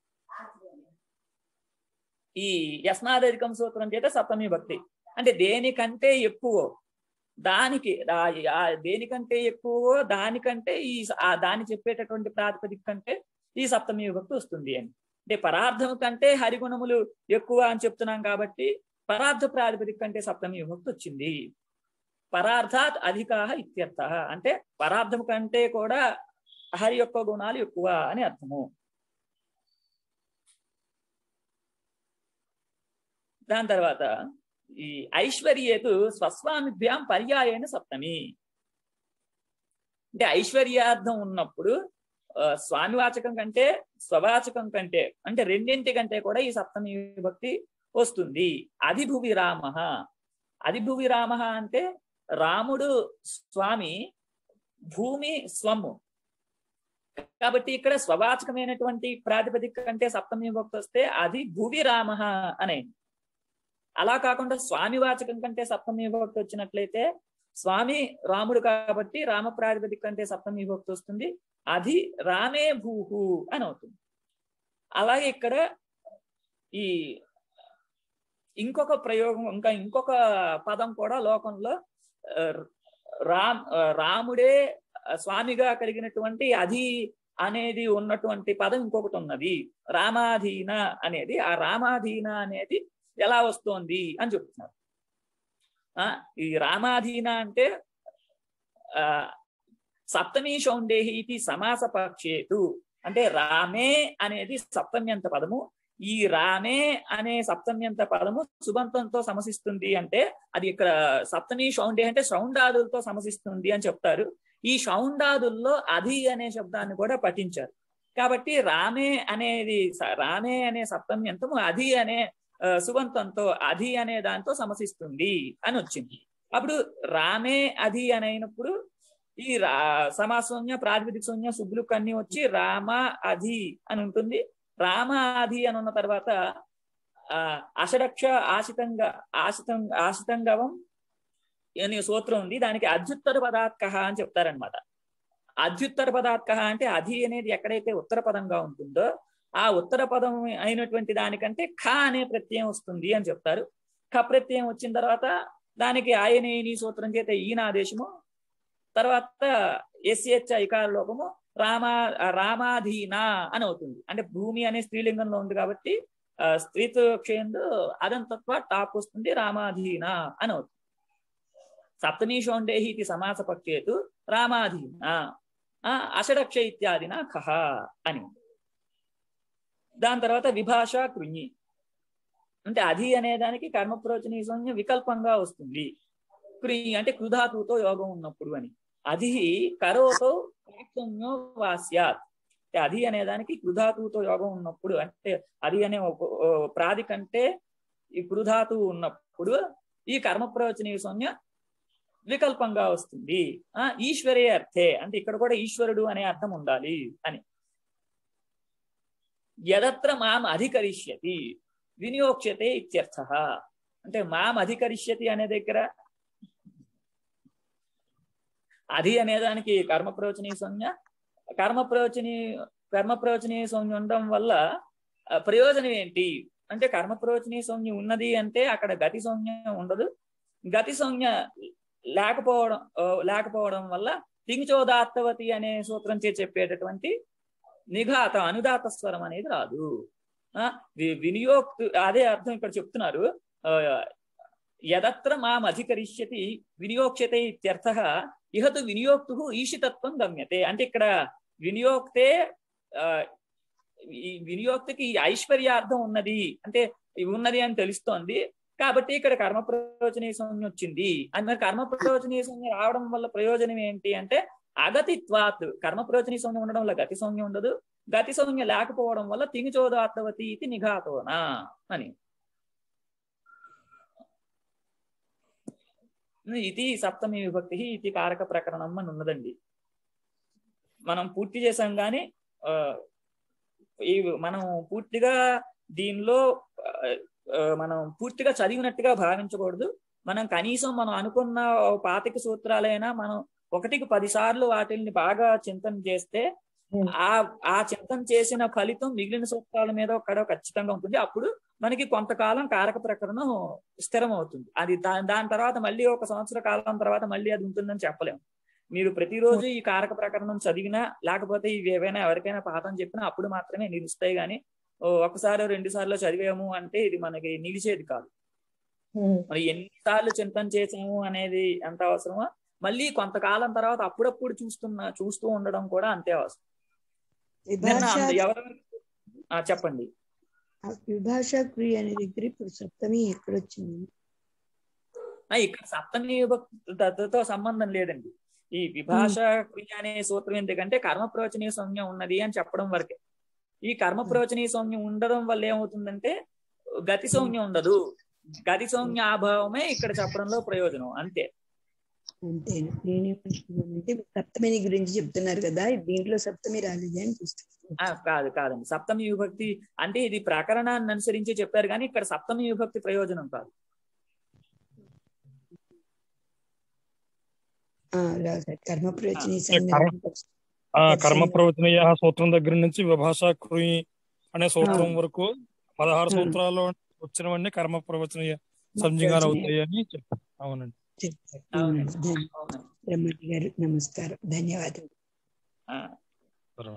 ఈ యస్నాదధికం సూత్రం చేత సప్తమి భక్తి అంటే దేనికంటే ఎక్కువ దానికి ఆ- ఆ దేనికంటే ఎక్కువ దానికంటే ఈ స- ఆ దాన్ని చెప్పేటటువంటి ప్రాతిపదిక కంటే ఈ సప్తమి విభక్తి వస్తుంది అని అంటే పరార్థం కంటే హరిగుణములు ఎక్కువ అని చెప్తున్నాం కాబట్టి పరార్థ ప్రాతిపదిక కంటే సప్తమి విభక్తి వచ్చింది పరార్థాత్ అధికా ఇత్యర్థ అంటే పరార్థం కంటే కూడా హరి యొక్క గుణాలు ఎక్కువ అని అర్థము దాని తర్వాత ఈ ఐశ్వర్యేతు స్వస్వామిభ్యాం పర్యాయన సప్తమి అంటే ఐశ్వర్యార్థం ఉన్నప్పుడు ఆ, స్వామివాచకం కంటే స్వవాచకం కంటే అంటే రెండింటి కంటే కూడా ఈ సప్తమి విభక్తి వస్తుంది అధిభువి రామ అధిభువి రామ అంటే రాముడు స్వామి భూమి స్వము కాబట్టి ఇక్కడ స్వవాచకమైనటువంటి ప్రాతిపదిక కంటే సప్తమి విభక్తి వస్తే అది భువి రామ అనే అలా కాకుండా స్వామి వాచకం కంటే సప్తమి విభక్తి వచ్చినట్లయితే స్వామి రాముడు కాబట్టి రామ ప్రాతిపదిక కంటే సప్తమి విభక్తి వస్తుంది అది రామే భూహు అని అవుతుంది అలాగే ఇక్కడ ఈ ఇంకొక ప్రయోగం ఇంకా ఇంకొక పదం కూడా లోకంలో ఆ, రామ్ ఆ, రాముడే స్వామిగా కలిగినటువంటి అది అనేది ఉన్నటువంటి పదం ఇంకొకటి ఉన్నది రామాధీన అనేది ఆ రామాధీన అనేది ఎలా వస్తోంది అని చెప్తున్నారు ఆ ఈ రామాధీన అంటే ఆ సప్తమి షౌండేహి ఇది సమాస పక్షేతు అంటే రామే అనేది సప్తమ్యంత పదము ఈ రామే అనే సప్తమ్యంత పదము సుబంతంతో సమసిస్తుంది అంటే అది ఇక్కడ సప్తమి షౌండే అంటే షౌండాదులతో సమసిస్తుంది అని చెప్తారు ఈ షౌండాదుల్లో అధి అనే శబ్దాన్ని కూడా పఠించారు కాబట్టి రామే అనేది స- రామే అనే సప్తమ్యంతము అధి అనే ఆ, సుబంతంతో అధి అనే దాంతో సమసిస్తుంది అని వచ్చింది అప్పుడు రామే అధి అని అయినప్పుడు ఈ రా సమాసౌన్య ప్రాతిపదిక సౌన్య సుబ్బులకు అన్ని వచ్చి రామ అధి అని ఉంటుంది రామ అధి అని ఉన్న తర్వాత ఆ అషడక్ష ఆశితంగా ఆశితం ఆశితంగవం అనే సూత్రం ఉంది దానికి అధ్యుత్తర పదాత్క అని చెప్తారనమాట అధ్యుత్తర పదాత్క అంటే అధి అనేది ఎక్కడైతే ఉత్తర పదంగా ఉంటుందో ఆ ఉత్తర పదం అయినటువంటి దానికంటే ఖ అనే ప్రత్యయం వస్తుంది అని చెప్తారు ఖ ప్రత్యయం వచ్చిన తర్వాత దానికి ఆయనేని సూత్రం చేత ఈనాదేశము తర్వాత ఎస్హెచ్ ఐకార లోపము రామా రామాధీన అని అవుతుంది అంటే భూమి అనే స్త్రీలింగంలో ఉంది కాబట్టి ఆ, స్త్రీతో క్షయందు అదంతత్వ టాప్ వస్తుంది రామాధీన అని అవుతుంది సప్తమీ షోండేహి ఇది సమాస పక్షేతు రామాధీన ఆ, అషడక్ష ఇత్యాదిన ఖహ అని దాని తర్వాత విభాష కృణి అంటే అధి అనే దానికి కర్మప్రోచనీ సంజ్ఞ వికల్పంగా వస్తుంది కృ అంటే కృధాతుతో యోగం ఉన్నప్పుడు అని అధి కరోతో ప్రాక్సంజ్ఞో వాస్యాత్ అంటే అధి అనే దానికి కృధాతుతో యోగం ఉన్నప్పుడు అంటే అది అనే ఒక- ఓ ప్రాది కంటే ఈ కృధాతు ఉన్నప్పుడు ఈ కర్మప్రవచనీయ సంజ్ఞ వికల్పంగా వస్తుంది ఆ ఈశ్వరే అర్థే అంటే ఇక్కడ కూడా ఈశ్వరుడు అనే అర్థం ఉండాలి అని యదత్ర మాం అధికరిష్యతి వినియోక్ష్యతే ఇత్యర్థ అంటే మాం అధికరిష్యతి అనే దగ్గర అది అనే దానికి కర్మ ప్రవచనీయ సంజ్ఞ కర్మ ప్రవచనీ కర్మ ప్రవచనీయ సంజ్ఞ ఉండడం వల్ల ఆ, ప్రయోజనం ఏంటి అంటే కర్మ ప్రవచనీయ సంజ్ఞ ఉన్నది అంటే అక్కడ గతి సంజ్ఞ ఉండదు గతి సంజ్ఞ లేకపోవడం ఆ, లేకపోవడం వల్ల తించోదాత్తవతి అనే సూత్రం చే చెప్పేటటువంటి నిఘాత అనుదాత స్వరం అనేది రాదు ఆ, వి- వినియోక్తు అదే అర్థం ఇక్కడ చెప్తున్నారు ఆ, యదత్ర మాం అధికరిష్యతి వినియోక్ష్యతే ఇత్యర్థ ఇహతు వినియోక్తు ఈషితత్వం గమ్యతే అంటే ఇక్కడ వినియోక్తే ఆ, ఈ వినియోక్తకి ఈ ఐశ్వర్యార్థం ఉన్నది అంటే ఇవి ఉన్నది అని తెలుస్తోంది కాబట్టి ఇక్కడ కర్మ ప్రయోజనీయ సంజ్ఞ వచ్చింది అని మరి కర్మ ప్రయోజనీయ సంజ్ఞ రావడం వల్ల ప్రయోజనం ఏంటి అంటే అగతిత్వాత్ కర్మ ప్రయోజనీయ సంజ్ఞ ఉండడం వల్ల గతి సంజ్ఞ ఉండదు గతి సంజ్ఞ లేకపోవడం వల్ల తింగిచోదాత్తవతి ఇది నిఘాతోనా అని ఇది సప్తమి విభక్తి ఇది కారక ప్రకరణం అని ఉన్నదండి మనం పూర్తి చేసాం కానీ ఆ, ఈ మనం పూర్తిగా దీనిలో ఆ, ఆ, మనం పూర్తిగా చదివినట్టుగా భావించకూడదు మనం కనీసం మనం అనుకున్న ఓ పాతిక సూత్రాలైనా మనం ఒకటికి పది సార్లు వాటిని బాగా చింతన చేస్తే ఆ ఆ చింతన చేసిన ఫలితం మిగిలిన సూత్రాల మీద ఒక్కడ ఖచ్చితంగా ఉంటుంది అప్పుడు మనకి కొంతకాలం కారక ప్రకరణం స్థిరం అవుతుంది అది దా- దాని తర్వాత మళ్ళీ ఒక సంవత్సర కాలం తర్వాత మళ్ళీ అది ఉంటుందని చెప్పలేము మీరు ప్రతిరోజు ఈ కారక ప్రకరణం చదివినా లేకపోతే ఇవి ఏవైనా ఎవరికైనా పాఠం చెప్పినా అప్పుడు మాత్రమే నిలుస్తాయి కానీ ఒకసారి రెండు సార్లు చదివాము అంటే ఇది మనకి నిలిచేది కాదు మరి ఎన్నిసార్లు చింతన చేసాము అనేది ఎంత అవసరమో మళ్ళీ కొంతకాలం తర్వాత అప్పుడప్పుడు చూస్తున్న చూస్తూ ఉండడం కూడా అంతే అవసరం నిన్న విభాష అంద- ఎవరు ఆ, చెప్పండి ఆ విభాష క్రియ అనే దగ్గర ఇప్పుడు సప్తమి ఎక్కడొచ్చింది ఆ, ఇక్కడ సప్తమి విభక్తితో సంబంధం లేదండి ఈ విభాష క్రియ అనే సూత్రం ఎందుకంటే కర్మ ప్రవచనీయ సంజ్ఞ ఉన్నది అని చెప్పడం వరకే ఈ కర్మ ప్రవచనీయ సంజ్ఞ ఉండడం వల్ల ఏమవుతుందంటే గతి సంజ్ఞ ఉండదు గతి సంజ్ఞ అభావమే ఇక్కడ చెప్పడంలో ప్రయోజనం అంతే అంతే నేనేమంటున్నానంటే సప్తమిని గురించి చెప్తున్నారు కదా దీంట్లో సప్తమి రాలేదే అని చూస్తున్నాను ఆ, కాదు కాదండి సప్తమి విభక్తి అంటే ఇది ప్రకరణాన్ని అనుసరించి చెప్పారు కానీ ఇక్కడ సప్తమి విభక్తి ప్రయోజనం కాదు ఆ, రాశారు. కర్మ ప్రయోజనీ కర్మ- ఆ కర్మ ప్రవచనీయ సూత్రం దగ్గర నుంచి విభాష కృయి అనే సూత్రం వరకు పదహారు ఆ. సూత్రాల్లో వచ్చినవన్నీ కర్మ ప్రవచనీయ సంజ్ఞగాలు అవుతాయి అని చెప్పారు అవునండి అవునండి ధన్య- అవునండి బ్రహ్మటి గారు నమస్కారం ధన్యవాదాలు ఆ, సరే.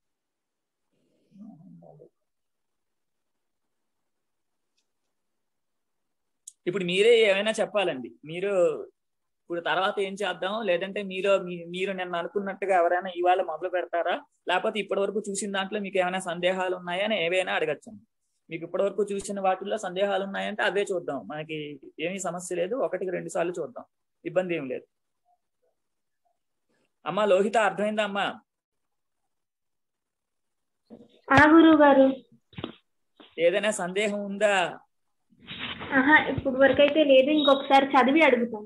ఇప్పుడు మీరే ఏమైనా చెప్పాలండి మీరు ఇప్పుడు తర్వాత ఏం చేద్దాం లేదంటే మీరు మీ- మీరు నిన్న అనుకున్నట్టుగా ఎవరైనా ఇవాళ మొదలు పెడతారా లేకపోతే ఇప్పటి వరకు చూసిన దాంట్లో మీకు ఏమైనా సందేహాలు ఉన్నాయా అని ఏవైనా అడగచ్చు మీకు ఇప్పటి వరకు చూసిన వాటిల్లో సందేహాలు ఉన్నాయంటే అవే చూద్దాం మనకి ఏమీ సమస్య లేదు ఒకటికి రెండు సార్లు చూద్దాం ఇబ్బంది ఏం లేదు అమ్మా లోహిత అర్థమైందా అమ్మా ఆ గురువు గారు ఏదైనా సందేహం ఉందా ఆహా ఇప్పుడు వరకు అయితే లేదు ఇంకొకసారి చదివి అడుగుతాను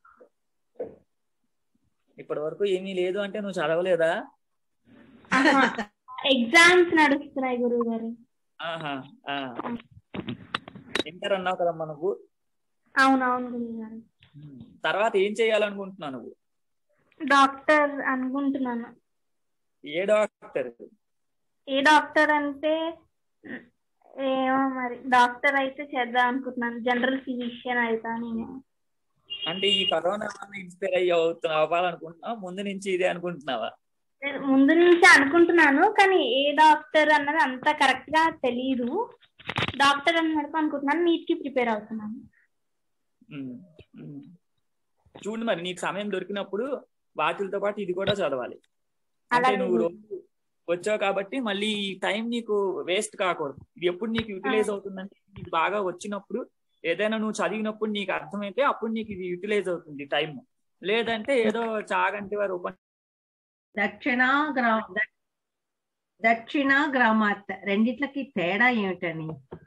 ఇప్పటి వరకు ఏమీ లేదు అంటే నువ్వు చదవలేదా ఆహా ఎగ్జామ్స్ నడుస్తున్నాయి గురువు గారు ఆహా ఆ. ఇంటర్ అన్నావు కదమ్మా నువ్వు అవునవును గురువు గారు ఉమ్. తర్వాత ఏం చేయాలనుకుంటున్నావు నువ్వు డాక్టర్ అనుకుంటున్నాను ఏ డాక్టర్ ఏ డాక్టర్ అంటే ఉమ్, ఏమో మరి డాక్టర్ అయితే చేద్దాం అనుకుంటున్నాను జనరల్ ఫిజిషియన్ అవుతా నేను అంటే ఈ కరోనా వల్ల ఇన్స్పైర్ అయ్యి అవుతున్నా అవ్వాలనుకుంటున్నావా ముందు నుంచి ఇదే అనుకుంటున్నావా నేను ముందు నుంచి అనుకుంటున్నాను కానీ ఏ డాక్టర్ అన్నది అంత కరెక్ట్ గా తెలియదు డాక్టర్ అన్నట్టు అనుకుంటున్నాను నీట్ కి ప్రిపేర్ అవుతున్నాను ఉమ్, ఉమ్. చూడు మరి నీకు సమయం దొరికినప్పుడు వాటితో పాటు ఇది కూడా చదవాలి అంటే అలాగే నువ్వు రోజు వచ్చావు కాబట్టి మళ్ళీ ఈ టైం నీకు వేస్ట్ కాకూడదు ఇది ఎప్పుడు నీకు యూటిలైజ్ అవుతుందంటే నీకు బాగా వచ్చినప్పుడు ఏదైనా నువ్వు చదివినప్పుడు నీకు అర్థమైతే అప్పుడు నీకు ఇది యూటిలైజ్ అవుతుంది టైం లేదంటే ఏదో చాగంటి వారు ఉప దక్షిణ గ్రా ద- దక్షిణ గ్రామాత్ రెండిట్లకి తేడా ఏమిటని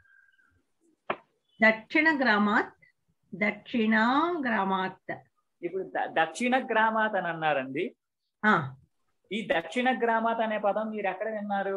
దక్షిణ గ్రామాత్ దక్షిణ గ్రామాత్ ఇప్పుడు ద- దక్షిణ గ్రామాత్ అని అన్నారండి ఆ, ఈ దక్షిణ గ్రామాత్ అనే పదం మీరు ఎక్కడ విన్నారు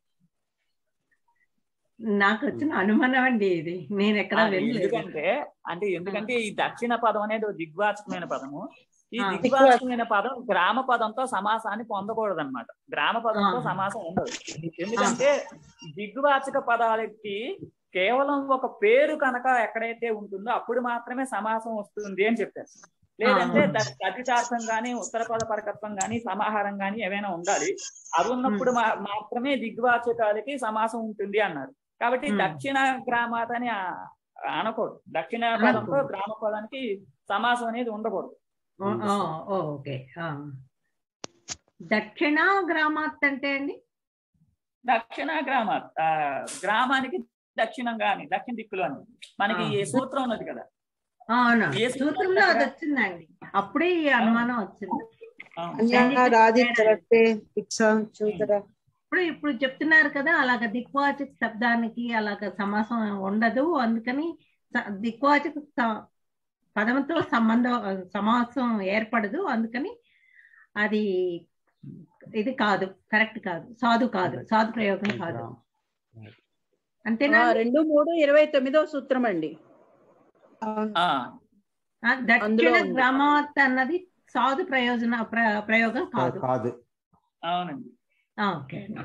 నాకు వచ్చిన అనుమానం అండి ఇది నేను ఎక్కడ ఆ, వెళ్ళలేదు ఎందుకంటే అంటే ఎందుకంటే ఈ దక్షిణ పదం అనేది ఒక దిగ్వాచకమైన పదము ఈ ఆ. దిగ్వాచకమైన పదం గ్రామ పదంతో సమాసాన్ని పొందకూడదు అనమాట గ్రామ పదంతో ఆ. సమాసం ఉండదు ఎందుకంటే దిగ్వాచక పదాలకి కేవలం ఒక పేరు కనుక ఎక్కడైతే ఉంటుందో అప్పుడు మాత్రమే సమాసం వస్తుంది అని చెప్పారు లేదంటే ఆ. ద- ప్రతితార్థం గాని ఉత్తర పద పరకత్వం గాని సమాహారం గాని ఏమైనా ఉండాలి అవి ఉన్నప్పుడు మా- మాత్రమే దిగ్వాచకాలకి సమాసం ఉంటుంది అన్నారు కాబట్టి ఉమ్. దక్షిణ గ్రామాత్ అని ఆ- అనకూడదు దక్షిణ పదంతో గ్రామ పదానికి సమాసం అనేది ఉండకూడదు ఓ, ఓ, ఓ, ఓకే ఆ. దక్షిణ గ్రామాత్ అంటే అండి దక్షిణ గ్రామాత్ ఆ, గ్రామానికి దక్షిణంగా అని దక్షిణ దిక్కులో అని మనకి ఆ. ఈ సూత్రం ఉన్నది కదా ఆ, అవునా ఏ సూత్రంలో అది వచ్చిందండి అప్పుడే ఈ అనుమానం వచ్చింది అవును. రెండిటికి రాజు తేడా. కరెక్టే ఇచ్చా చూతరా ఇప్పుడు ఇప్పుడు చెప్తున్నారు కదా అలాగ దిక్వాచక శబ్దానికి అలాగ సమాసం ఉండదు అందుకని స- దిక్వాచక స- పదంతో సంబంధం సమాసం ఏర్పడదు అందుకని అది ఇది కాదు కరెక్ట్ కాదు సాధు కాదు సాధు ప్రయోగం కాదు అంతేనా రెండు మూడు ఇరవై తొమ్మిదో సూత్రం అండి ఆ, ఆ, దక్షిణ అందులో ఉంది. గ్రామాత్ అన్నది సాధు ప్రయోజన ప్ర- ప్రయోగం కాదు కాదు అవునండి ఆ, ఓకే అండి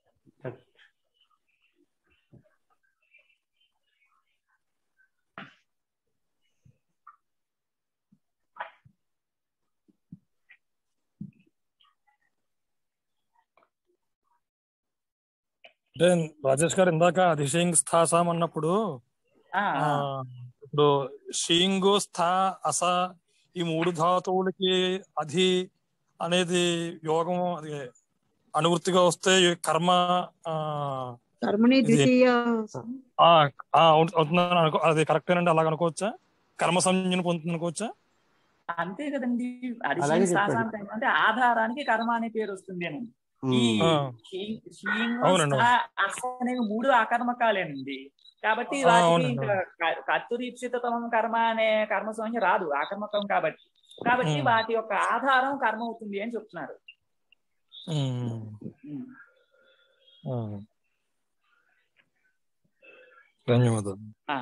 అంటే రాజేష్ గారు ఇందాక అధిశయింగ్ స్థాసాం అన్నప్పుడు ఆ, ఆ, ఇప్పుడు షీంగు స్థా అస ఈ మూడు ధాతువులకి అధి అనేది యోగం అది అనువృత్తిగా వస్తే ఈ కర్మ ఆ, కర్మని ఇది- ద్వితీయ ఆ, ఆ, అవును- అవుతుందని అనుకో అది కరెక్టేనండి అలాగ అనుకోవచ్చా కర్మ సంజ్ఞను పొందుతుంది అనుకోవచ్చా అంతే కదండి అలాగే అడిషన్ చెప్పాడు. శాసాంతం అంటే ఆధారానికి కర్మ అనే పేరు వస్తుంది అని ఈ ఆ. షీ- షీంగు, అవునండి. స్థ, అస అనేవి మూడు ఆకర్మకాలేనండి కాబట్టి ఆ, వాటికి అవునండి. ఇంకా క- కర్తురీప్సితమం కర్మ అనే కర్మ సంఖ్య రాదు ఆకర్మకం కాబట్టి కాబట్టి ఉమ్. వాటి యొక్క ఆధారం కర్మ అవుతుంది అని చెప్తున్నారు ఉమ్. ఉమ్. ఆ. ధన్యవాదాలు ఆ.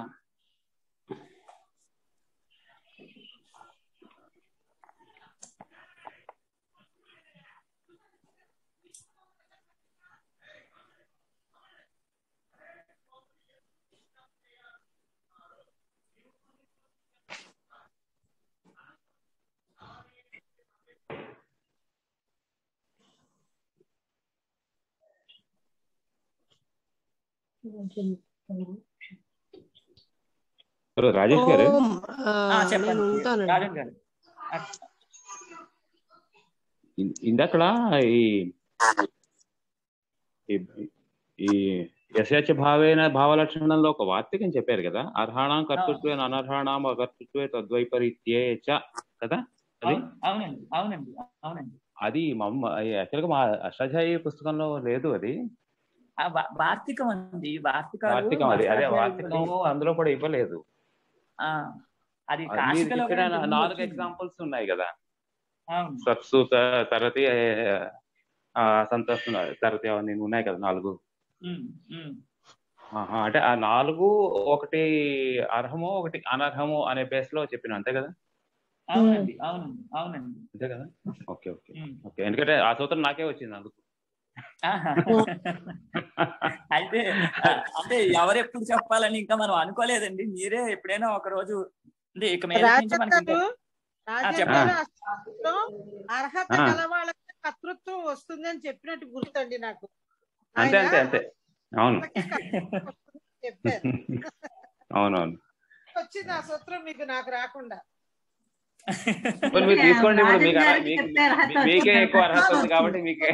హలో రాజేష్ గారు ఓం, ఆ, ఆ, నేను చెప్పండి ఉంటానండి రాజన్ గారు ఆ, ఇం- ఇందాకలా ఈ ఈ- ఈ యశచ భావేన భావలక్షణంలో ఒక వార్తికం చెప్పారు కదా అర్హాణం కర్తృత్వే అనర్హాణం అకర్తృత్వే తద్వైపరీత్యే చ కదా అది అవును- అవునండి అవునండి అవునండి అది మమ్మ యాక్చువల్గా మా అష్టాధ్యాయి పుస్తకంలో లేదు అది ఆ వా- వార్తికం అండి వార్తికాలు వార్తికం అది అదే అష్టాధ్యాయులు వార్తికం అందులో కూడా ఇవ్వలేదు ఆ, అది అది కాశికలో ఇక్కడ కూడా ఇంతకు ముందు నాలుగు వచ్చింది. ఎగ్జాంపుల్స్ ఉన్నాయి కదా అవును సత్సు త- తరతి ఆ, సంతస్తు తరతి అవన్నీ ఉన్నాయి కదా నాలుగు ఉమ్, ఉమ్. ఆహా, అంటే ఆ నాలుగు ఒకటి అర్హము ఒకటి అనర్హము అనే బేస్ లో చెప్పిన అంతే కదా అవునండి అవునండి అవునండి అంతే కదా ఓకే ఓకే ఉమ్. ఓకే ఎందుకంటే ఆ సూత్రం నాకే వచ్చింది అందుకు ఆహా. అయితే ఆ, అంటే ఎవరెప్పుడు చెప్పాలని ఇంకా మనం అనుకోలేదండి మీరే ఎప్పుడైనా ఒక రోజు అంటే ఇక మీద నుంచి మనకి ఇంకా- రాజేంద్ర చెప్పండి. ఆ శాస్త్రంలో అర్హత ఆ. గల వాళ్ళకి కర్తృత్వం వస్తుందని చెప్పినట్టు గుర్తండి నాకు అంతే ఆయన అంతే అంతే అవును వాళ్ళకి కర్తృత్వం వస్తుందని చెప్పారు అవునవును వచ్చింది ఆ సూత్రం మీకు నాకు రాకుండా మరి మీరు తీసుకోండి ఇప్పుడు మీకు అర్హ- రాజేంద్ర మీకు- చెప్తే అర్హత మీ- మీకే వచ్చింది. ఎక్కువ అర్హత ఉంది కాబట్టి మీకే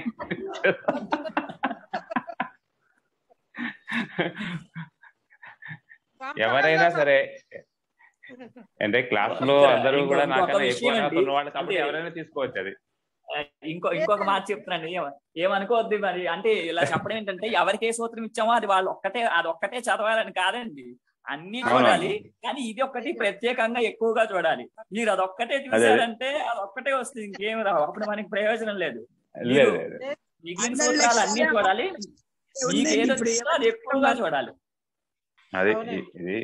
ఎవరైనా సరే అంటే క్లాస్ లో అందరూ ఇంకో- కూడా ఇంకొక నాకన్నా ఎక్కువ విషయం అర్హత అండి. ఉన్నవాళ్ళు కాబట్టి అంటే- ఎవరైనా తీసుకోవచ్చు అది ఇంకో ఇంకొక మాట చెప్తున్నాను ఏమ- ఏమనుకోవద్దు మరి అంటే ఇలా చెప్పడం ఏంటంటే ఎవరికి ఏ సూత్రం ఇచ్చామో అది వాళ్ళు ఒక్కటే అది ఒక్కటే చదవాలని కాదండి అన్ని అవును. చూడాలి కానీ ఇది ఒక్కటి ప్రత్యేకంగా ఎక్కువగా చూడాలి మీరు అదొక్కటే అదే. చూసారంటే అది ఒక్కటే వస్తుంది ఇంకేం రావు అప్పుడు మనకి ప్రయోజనం లేదు లేదు మీరు లేదు మిగిలిన అందరి సూత్రాలు అన్ని లక్ష్యం చూడాలి మీకు ఉందండి. ఏదో ఇప్పుడు తెలుసో అది ఎక్కువగా చూడాలి అది అవునండి. ఇ- ఇది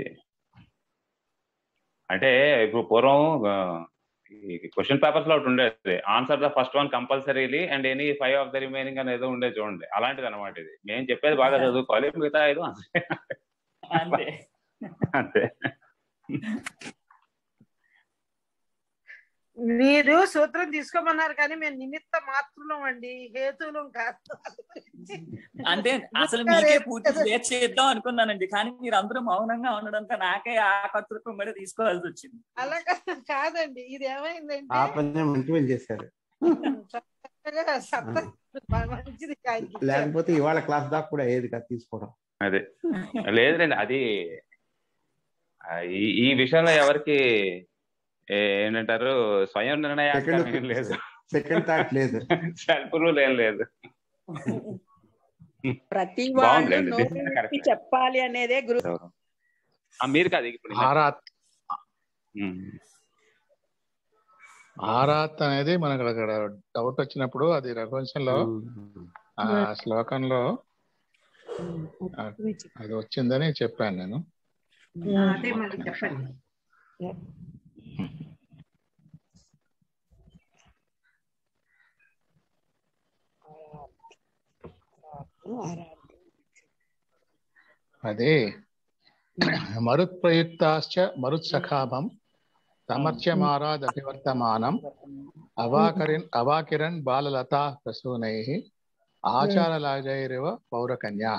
అంటే ఇప్పుడు పూర్వం క్వశ్చన్ పేపర్స్ లో ఒకటి ఉండేది answer the first one compulsorily and any five of the remaining అనేది ఏదో ఉండేది చూడండి అలాంటిది అనమాట ఇది మేము చెప్పేది బాగా చదువుకోవాలి మిగతా ఐదు answer. అంతే అంతే మీరు సూత్రం తీసుకోమన్నారు కానీ మేము నిమిత్త మాత్రం అండి హేతువులు కాదు అంటే అసలు మీకే పూర్తి స్వేచ్ఛ ఇద్దాం అనుకున్నానండి కానీ మీరు అందరూ మౌనంగా ఉండడంతో నాకే ఆ కర్తృత్వం కూడా తీసుకోవాల్సి వచ్చింది అలా కా- కాదండి ఇది ఏమైందంటే ఆ పని మంచి పని చేశారు చక్కగా సత్తా మంచిది ఆయనకి ఇచ్చారు. లేకపోతే ఇవాళ క్లాస్ దాకా కూడా ఏది కాదు తీసుకోవడం అదే లేదులేండి అది ఆ, ఈ ఈ విషయంలో ఎవరికి ఏ, ఏంటంటారు స్వయం నిర్ణయాధికారం ఏం లేదు సెకండ్ థాట్ లేదు సెల్ఫ్ రూల్ ఏం లేదు ప్రతి వాళ్ళు బాగుందిలేండి నోరు ఇది విప్పి కరెక్ట్ చెప్పాలి అనేదే గురు ఆ, మీరు కాదు ఇప్పుడు ఇలా. ఆరాత్ ఉమ్. ఆరాత్ అనేది మనకు అక్కడ డౌట్ వచ్చినప్పుడు అది రఘువంశంలో ఆ శ్లోకంలో ఆ, అది వచ్చిందని చెప్పాను నేను అదే మళ్ళీ చెప్పండి అది మరుత్ప్రయుక్తాశ్చ మరుత్సఖాభం సమర్చ్యమారాద్ అభివర్తమానం అవాకరిన్ అవాకిరణ్ బాలలతా ప్రసూనై ఆచారలాజైరివ పౌరకన్యా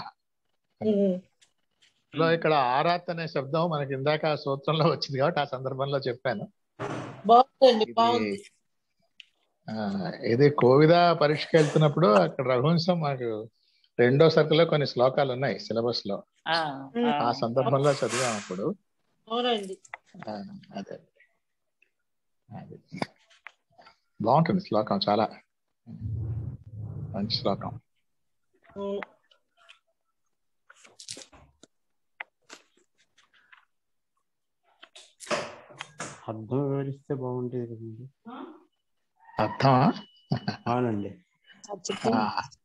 లో ఇక్కడ ఆరాత్ అనే శబ్దం మనకి ఇందాక ఆ సూత్రంలో వచ్చింది కాబట్టి ఆ సందర్భంలో చెప్పాను బాగుందండి ఇది బాగుంది ఆ, ఇది కోవిద పరీక్షకి వెళ్తున్నప్పుడు అక్కడ రఘువంశం మాకు రెండో సర్కిల్లో కొన్ని శ్లోకాలు ఉన్నాయి సిలబస్ లో ఆ, ఆ, ఆ సందర్భంలో చదివాం అప్పుడు అవునండి ఆ, అదే అది బాగుంటుంది శ్లోకం చాలా మంచి శ్లోకం అవును. అర్థం వివరిస్తే బాగుంటేది కదండి అర్థమా అవునండి ఆ,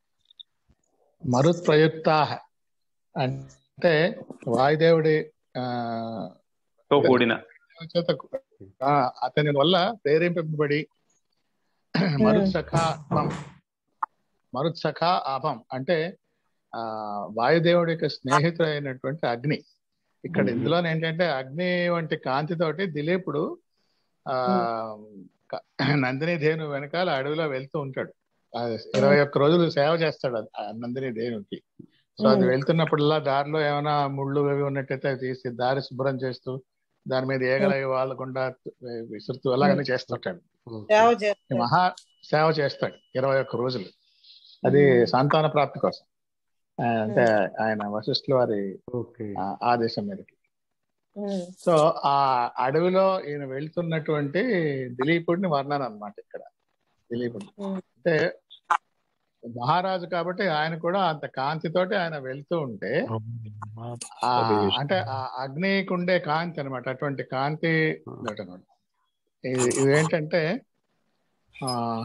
మరుత్ ప్రయుక్తా అంటే వాయుదేవుడి ఆ తో కూడిన చేత ఆ, అతని వల్ల ప్రేరేపింపబడి మరుత్సఖాభం మరుత్సఖా ఆభం అంటే ఆ వాయుదేవుడి యొక్క స్నేహితుడైనటువంటి అగ్ని ఇక్కడ ఇందులో ఏంటంటే అగ్ని వంటి కాంతితోటి దిలీపుడు ఆ క- నందిని ధేను వెనకాల అడవిలో వెళ్తూ ఉంటాడు ఆ ఇరవై ఒక్క రోజులు సేవ చేస్తాడు అది- ఆ నందిని ధేనుకి సో అది వెళ్తున్నప్పుడల్లా దారిలో ఏమైనా ముళ్ళు అవి ఉన్నట్టయితే అవి తీసి దారి శుభ్రం చేస్తూ దాని మీద ఏగల వాళ్ళకుండా విసురుతూ అలాగనే చేస్తుంటాడు సేవ ఈ చేస్తారు మహా సేవ చేస్తాడు ఇరవై ఒక్క రోజులు అది సంతాన ప్రాప్తి కోసం ఆ, అంటే ఆయన వశిష్ఠుల వారి ఓకే ఆ, ఆదేశం మేరకు సో ఆ అడవిలో ఈయన వెళ్తున్నటువంటి దిలీపుడిని వర్ణన అన్నమాట ఇక్కడ దిలీపుడు అంటే మహారాజు కాబట్టి ఆయన కూడా అంత కాంతితోటి ఆయన వెళ్తూ ఉంటే ఆ అంటే ఆ అగ్నికి ఉండే కాంతి అన్నమాట అటువంటి కాంతి ఇదన్నమాట. ఇది ఇదేంటంటే ఆ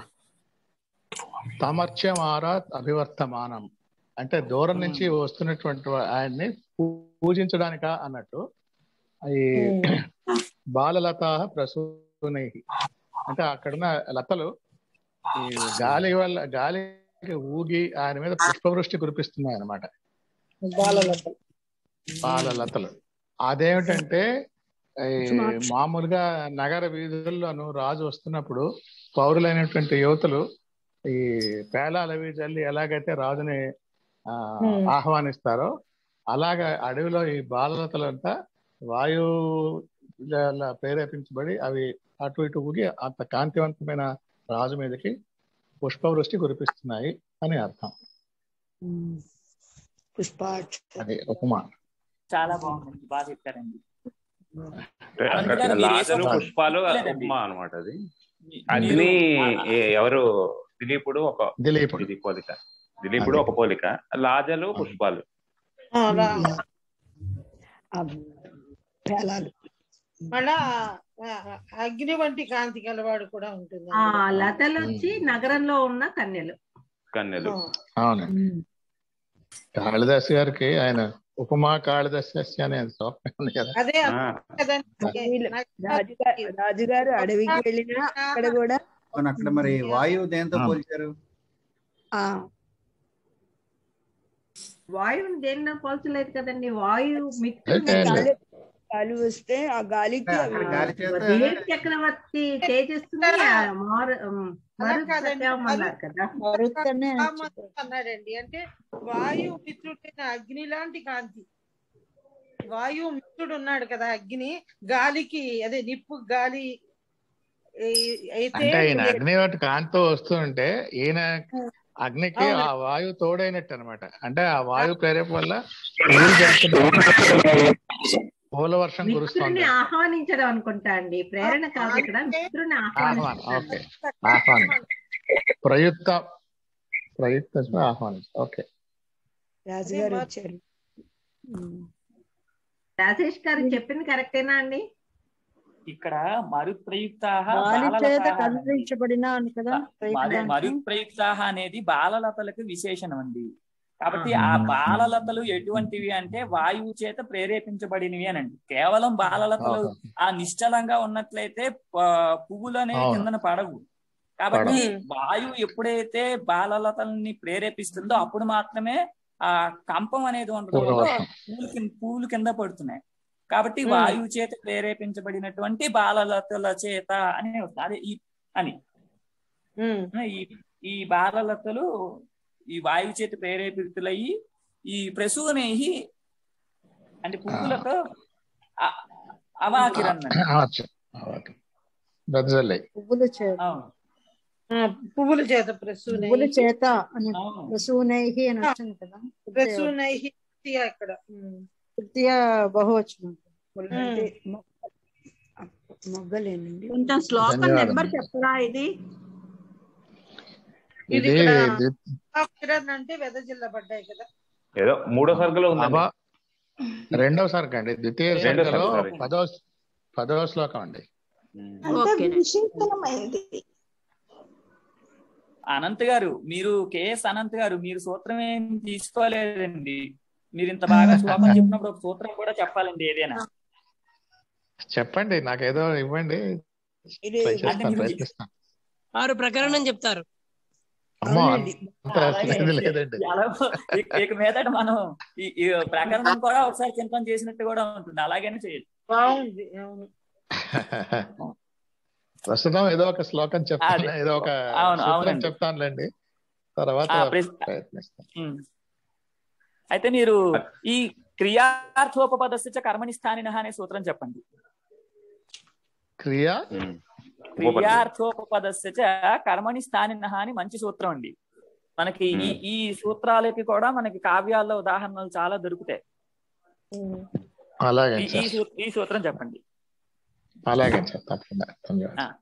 తమర్చ్యం ఆరాత్ అభివర్తమానం అంటే దూరం నుంచి వస్తున్నటువంటి వా- ఆయన్ని పూ- పూజించడానిక అన్నట్టు ఈ బాలలత ప్రసూనై అంటే అక్కడున్న లతలు ఈ గాలి వల్ల గాలికి ఊగి ఆయన మీద పుష్పవృష్టి కురిపిస్తున్నాయి అన్నమాట బాలలత బాలలతలు అదేమిటంటే ఈ మామూలుగా నగర వీధుల్లోనూ రాజు వస్తున్నప్పుడు పౌరులైనటువంటి యువతులు ఈ పేలాలు అవి చల్లి ఎలాగైతే రాజుని ఆ, Hmm. ఆహ్వానిస్తారో అలాగా అడవిలో ఈ బాలలతలంతా వాయు ప్రేరేపించబడి అవి అటు ఇటు ఊగి అంత కాంతివంతమైన రాజు మీదకి పుష్పవృష్టి కురిపిస్తున్నాయి అని అర్థం పుష్పాక్ష అది ఉపమా చాలా బాగుందండి బాగా చెప్పారండి అంటే అనంత్ అక్కడ గారు మీరు ఏ లాజరు సూత్రం పుష్పాలు లేదండి. ఉప్మా అనమాట అది మీ- అగ్ని మీరు- ఏ- ఎవరు దిలీపుడు ఒక దిలీపుడు ఇది పోలిక దిలీపుడు ఒక పోలిక లాజలు పుష్పాలు ఆ, రా. ఆ పేలాలు మళ్ళా ఆ, అగ్ని వంటి కాంతి గలవాడు కూడా ఉంటుంది ఆ లతలు వచ్చి నగరంలో ఉన్న కన్యలు కన్నెలు అవునండి కాళిదాస్ గారికి ఆయన ఉపమా కాళిదాస్ అనే శ్లోకం ఉంది కదా అదే ఆ, కదండి రాజుగారు రాజుగారు అడవికి వెళ్ళినా అక్కడ కూడా అవును, అక్కడ మరి వాయువు దేంతో ఆ. పోల్చారు ఆ వాయువుని దేనిలో పోల్చలేదు కదండి వాయువు మిత్రుడు అయితే గాలి గాలి వస్తే ఆ గాలికి అక్కడ అవి గాలి చేత దేవి చక్రవర్తి తేజస్సుని ఆ మారు అలా మరు కాదండి. సత్యామన్నారు కదా మరుత్తనే రామన్ అన్నాడండి అంటే వాయువు మిత్రుడైన అగ్ని లాంటి కాంతి వాయువు మిత్రుడు ఉన్నాడు కదా అగ్ని గాలికి అదే నిప్పు గాలి ఏ- అయితే అంటే ఈయన అగ్ని వాటి కాంతితో వస్తుంటే ఈయన అగ్నికి ఆ వాయువు తోడైనట్టు అనమాట అంటే ఆ వాయువు ప్రేరేపణ వల్ల పూలు జరుగుతున్నాయి. పూల వర్షం కురుస్తోంది మిత్రుని ఆహ్వానించడం అనుకుంటా అండి ప్రేరణ కాదు ఇక్కడ మిత్రుని ఆహ్వానం ఆహ్వానించడం ఓకే ఆహ్వానం ప్రయుక్త ప్రయుక్త ఆహ్వానించ ఓకే రాజుగారు వచ్చారు ఉమ్. రాజేష్ గారు చెప్పింది కరెక్టేనా అండి ఇక్కడ మరుత్ప్రయుక్త గాలి చేత కదిలించబడిన అని కదా ప్రయత్నం. మరుత్ప్రయుక్త అనేది బాలలతలకు విశేషణం అండి కాబట్టి ఆ. ఆ బాలలతలు ఎటువంటివి అంటే వాయువు చేత ప్రేరేపించబడినవి అనండి కేవలం బాలలతలు ఓకే. ఆ నిశ్చలంగా ఉన్నట్లయితే ప- పువ్వులు అనేవి అవును. కిందన పడవు కాబట్టి పడవు. వాయువు ఎప్పుడైతే బాలలతల్ని ప్రేరేపిస్తుందో అప్పుడు మాత్రమే ఆ కంపం అనేది ఉండడం వల్ల పూలవర్షం. పూలు కింద పూలు కింద పడుతున్నాయి కాబట్టి ఉమ్. వాయువు చేత ప్రేరేపించబడినటువంటి బాలలతల చేత అని వస్తుంది. అదే ఈ అని ఉమ్, ఈ ఈ బాలలతలు ఈ వాయువు చేత ప్రేరేపితులయ్యి ఈ ప్రసూనేహి అంటే పువ్వులతో అ- అవాకిరన్ అండి. బెదజల్లై పువ్వుల చేత అవును ఆ, పువ్వుల చేత ప్రసూనై పువ్వుల చేత అని అవును ప్రసూనైహి అని వచ్చింది కదా ప్రసూనై అక్కడ ఉమ్. తృతీయ బహువచనం అంటే మొగ్గ- మొగ్గలేనండి కొంచెం శ్లోకం ధన్యవాదాలు. నెంబర్ చెప్పరా ఇది ఇది ఇది ఇక్కడ ది- కిరణ్ అంటే వెదజిల్లబడ్డాయి కదా ఏదో మూడో సరుకులో ఉందండి అబా రెండవ సరుకు అండి ద్వితీయ రెండో సరుకులో సరుకు, sorry. పదో పదవ శ్లోకం అండి ఉమ్. అంత ఓకే. విశేషమైనది అనంత్ గారు మీరు కేఎస్ అనంత్ గారు మీరు సూత్రం ఏం తీసుకోలేదండి మీరు ఇంత బాగా శ్లోకం చెప్పినప్పుడు ఒక సూత్రం కూడా చెప్పాలండి ఏదైనా చెప్పండి నాకేదో ఇవ్వండి ఇది ట్రై అంటే చేస్తాను మీరు- ప్రయత్నిస్తాను ఆరు ప్రకరణం చెప్తారు అమ్మో అవునండి. అంత ఇది లేదండి ఎలా ఇక- ఇక మీదట మనం ఈ ఈ ప్రకరణం కూడా ఒకసారి చింతన చేసినట్టు కూడా ఉంటుంది అలాగనే చేయాలి బాగుంది అవును ప్రస్తుతం ఏదో ఒక శ్లోకం చెప్తాను అదే. ఏదో ఒక అవును, సూత్రం అవునండి. చెప్తానులేండి తర్వాత ఆ, ప్రశ్న- ప్రయత్నిస్తాను ఉమ్. అయితే మీరు ఈ క్రియార్థోపపదస్య కర్మణి స్థానిన అనే సూత్రం చెప్పండి క్రియ ఉమ్. ఉపపత్తి. క్రియార్థోపపదస్య కర్మణి స్థానిన అని మంచి సూత్రం అండి మనకి ఈ ఉమ్. ఈ సూత్రాలకి కూడా మనకి కావ్యాల్లో ఉదాహరణలు చాలా దొరుకుతాయి అలాగే ఈ- ఈ సార్ సూ- ఈ సూత్రం చెప్పండి అలాగే సార్ తప్పకుండా ధన్యవాదాలు ఆ.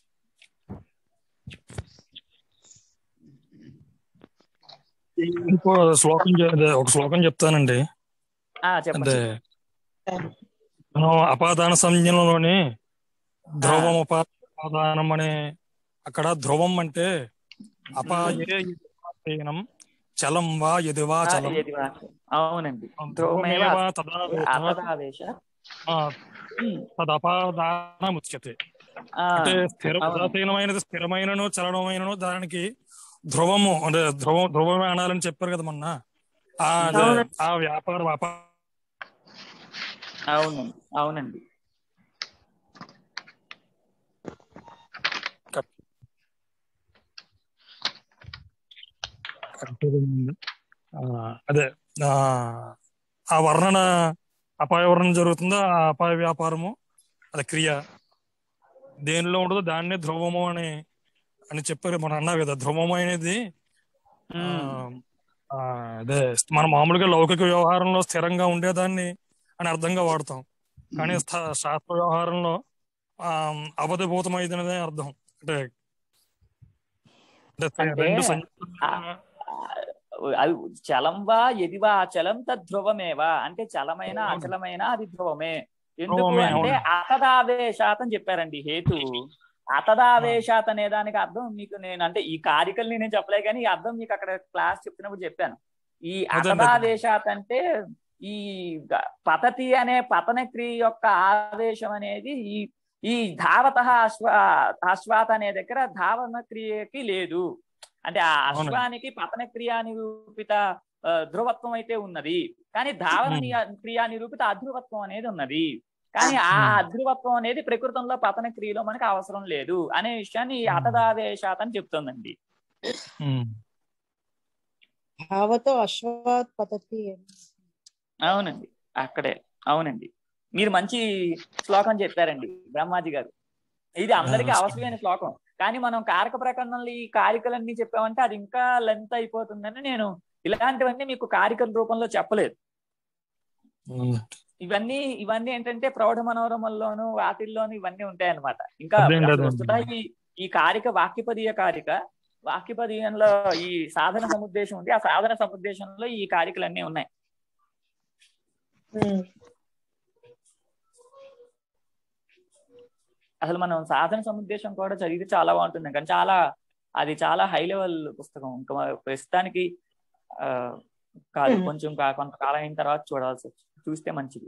ఇంకో శ్లోకం చె- అదే ఒక శ్లోకం చెప్తానండి ఆ అంటే చెప్పండి మనం అపాదాన సంజ్ఞలోని ధ్రువం అపాదానం అనే అక్కడ ధ్రువం అంటే అపాయే యదివాసేనం చలం వా యది వా ఆ, చలం ఏది వా- అవునండి ధ్రువమేవ ధ్రువమేవ తదా అపదావేశ ఆ, తదపాదానముచ్యతే ఆ, అంటే స్థిర అవును. ఉదాసీనమైనది స్థిరమైనను చలనమైనను దానికి ధ్రువము అంటే ధ్రువం ధ్రువమే అనాలని చెప్పారు కదా మొన్న ఆ అదే, అవునండి. ఆ వ్యాపారం అపా అవునండి అవునండి కరెక్ట్ అదే ఆ, ఆ వర్ణన అపాయ వర్ణన జరుగుతుందో ఆ అపాయ వ్యాపారము అది క్రియ దేనిలో ఉండదో దాన్నే ధ్రువము అని అని చెప్పారు మనం అన్నా కదా ధ్రువము అనేది ఆ, ఆ, అదే మనం మామూలుగా లౌకిక వ్యవహారంలో స్థిరంగా ఉండేదాన్ని అని అర్థంగా వాడతాం కానీ స్థ- శాస్త్ర వ్యవహారంలో ఆ అవధిభూతమైనదే అర్థం అంటే అంటే అంటే రెండు సంయుక్త ఆ- అది చలం వా ఎదివా అచలం తద్ధ్రువమేవా అంటే చలమైన అచలమైన అది ధ్రువమే ఎందుకు ధ్రువమే, అంటే అవును. అతదావేశాత్ అని చెప్పారండి హేతు అతదావేశాత్ అనే దానికి అర్థం మీకు నేను అంటే ఈ కారికల్ని నేను చెప్పలే కానీ ఈ అర్థం మీకు అక్కడ క్లాస్ చెప్తున్నప్పుడు చెప్పాను ఈ అదే, అదే. అతదావేశాత్ అంటే ఈ గ- పతతి అనే పతన క్రియ యొక్క ఆవేశం అనేది ఈ ఈ ధావత అశ్వ అశ్వాత అనే దగ్గర ధావన క్రియకి లేదు అంటే ఆ అవునండి. అశ్వానికి పతన క్రియా నిరూపిత ఆ, ధ్రువత్వం అయితే ఉన్నది కానీ ధావన మ్మ్. నియ- క్రియా నిరూపిత అధ్రువత్వం అనేది ఉన్నది కానీ ఆ మ్మ్. అధ్రువత్వం అనేది ప్రకృతంలో పతన క్రియలో మనకు అవసరం లేదు అనే విషయాన్ని ఈ అతదావేశాత్ అని చెప్తుందండి ఉమ్. భావతో అశ్వాత్ పతతి అవునండి అక్కడే అవునండి మీరు మంచి శ్లోకం చెప్పారండి బ్రహ్మాజీ గారు ఇది అందరికీ ఆ, అవసరమైన శ్లోకం కానీ మనం కారక ప్రకరణంలో ఈ కారికలన్నీ చెప్పామంటే అది ఇంకా లెంత్ అయిపోతుందని నేను ఇలాంటివన్నీ మీకు కారికల రూపంలో చెప్పలేదు ఉమ్. ఇవన్నీ ఇవన్నీ ఏంటంటే ప్రౌఢ మనోరమల్లోను వాటిల్లోను ఇవన్నీ ఉంటాయన్నమాట ఇంకా అదేండి, అసలు అదేండి. వస్తుతా ఈ ఈ కారిక వాక్యపదీయ కారిక వాక్యపదీయంలో ఈ సాధన సముద్దేశం ఉంది ఆ సాధన సముద్దేశంలో ఈ కారికలన్నీ ఉన్నాయి అసలు మనం సాధన సముద్దేశం కూడా చదివితే చాలా బాగుంటుంది కానీ చాలా అది చాలా హై లెవెల్ పుస్తకం ఇంకా మరి ప్రస్తుతానికి ఆ, కాదు కొంచెం కా- కొంతకాలం అయిన తర్వాత చూడాల్సి వచ్చి చూస్తే మంచిది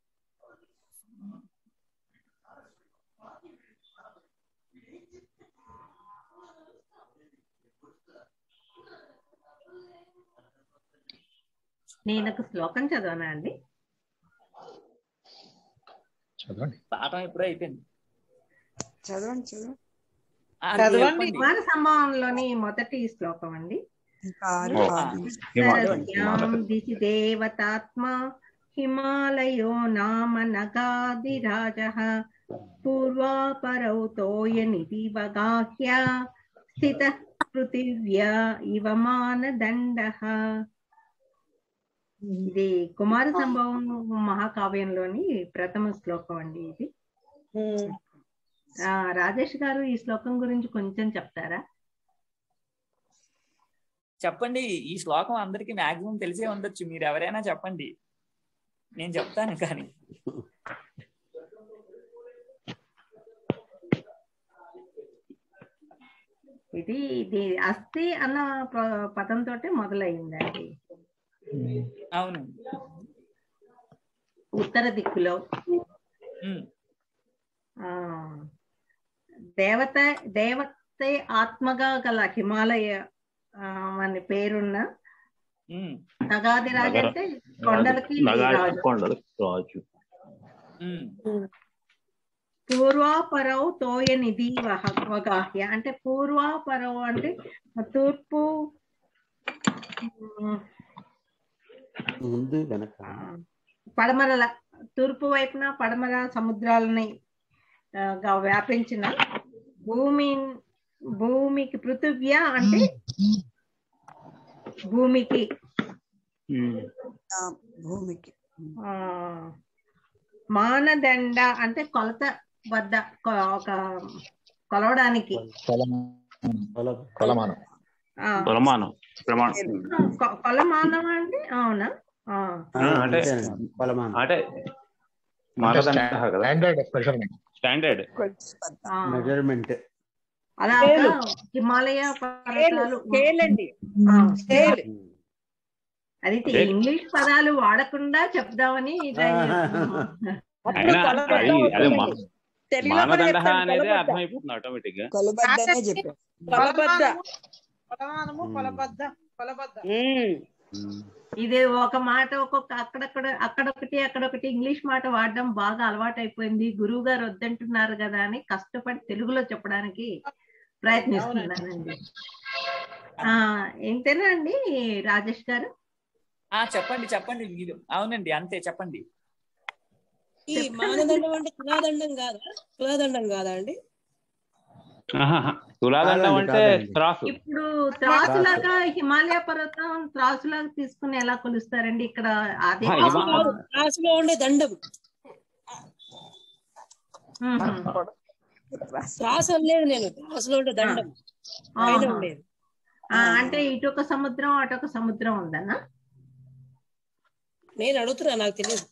నేను ఒక శ్లోకం చదవనా అండి చదవండి పాఠం ఎప్పుడో అయిపోయింది చదవండి చదవండి ఆ, చదవండి. చెప్పండి. కుమార సంభవంలోని మొదటి శ్లోకం అండి ఇంకా ఆరు ఓ. ఆరు. సరస్యాం దిశి దేవతాత్మ హిమాలయో నామ నగాదిరాజ పూర్వాపరౌ తోయనిధి వగాహ్య స్థిత పృథివ్యా ఇవ మానదండ ఇది కుమార సంభవం మహాకావ్యంలోని ప్రథమ శ్లోకం అండి ఇది ఆ, రాజేష్ గారు ఈ శ్లోకం గురించి కొంచెం చెప్తారా చెప్పండి ఈ శ్లోకం అందరికి మాక్సిమం తెలిసే ఉండొచ్చు మీరు ఎవరైనా చెప్పండి నేను చెప్తాను కానీ ఇది ఇది అస్థి అన్న ప- పదంతో మొదలైందండి అవును ఉత్తర దిక్కులో ఉమ్, ఆ దేవత దేవతే ఆత్మగా గల హిమాలయ ఆ, అని పేరున్న ఉమ్, నగాదిరాజు నగర- అంటే కొండలకి రాజు కొండలకి రాజు ఉమ్, పూర్వాపరవు తోయ నిధి వహ- వగాహ్య అంటే పూర్వాపరవు అంటే తూర్పు ఉమ్, ముందు వెనక పడమరల తూర్పు వైపున పడమర సముద్రాలని ఆ, గా వ్యాపించిన భూమి భూమికి పృథివ్య అంటే భూమికి ఆ, భూమికి ఆ మానదండ అంటే కొలత వద్ద కొ- ఒక కొలవడానికి కొలమానం కొలమానం ఆ, ప్రమాణం ప్రమాణం కొ- కొలమానం అంటే అవునా ఆ, ఆ, అంటే అంతేనండి. కొలమానం అంటే మానదండ కదా స్టాండర్డ్ మెజర్మెంట్ స్టాండర్డ్ ఆ. మెజర్మెంట్ అలాగా హిమాలయ పర్వతాలు స్కేలండి ఆ, స్కేల్ అది Scale. ఇంగ్లీష్ పదాలు వాడకుండా చెప్దామని try చేస్తున్నాం. అయినా అది అది మా- తెలుగులో కూడా మానదండ చెప్తాను, అనేది కొలబద్ద. అర్థమైపోతుంది ఆటోమేటిక్ గా కొలబద్దనే చెప్పారు కొలబద్ద కొలమానము కొలబద్ద కొలబద్ద ఇది ఒక మాట ఒక్కొక్క అక్కడక్కడ అక్కడొకటి అక్కడొకటి ఇంగ్లీష్ మాట వాడడం బాగా అలవాటు అయిపోయింది గురువు గారు వద్దంటున్నారు కదా అని కష్టపడి తెలుగులో చెప్పడానికి ప్రయత్నిస్తున్నానండి ఆ ఏంటేనా అండి రాజేష్ గారు ఆ చెప్పండి చెప్పండి మీరు అవునండి అంతే చెప్పండి ఈ మానదండం అంటే తులాదండం కాదా తులాదండం కాదా అండి ఆహాహా. తులాదండం కాదండి, అంటే కాదండి. త్రాసు ఇప్పుడు త్రాసులాగా హిమాలయ పర్వతం త్రాసులాగా తీసుకుని ఎలా కొలుస్తారండి ఇక్కడ అదే ఆ, త్రాసు ఇవా- కాదు, త్రాసులో ఉండే దండం త్రాసు అనలేదు నేను త్రాసులో ఉండే దండం పైన ఆహా. ఉండేది ఆ, అంటే ఇటు ఒక సముద్రం అటు ఒక సముద్రం ఉందన్నా నేను అడుగుతున్నా నాకు తెలియదు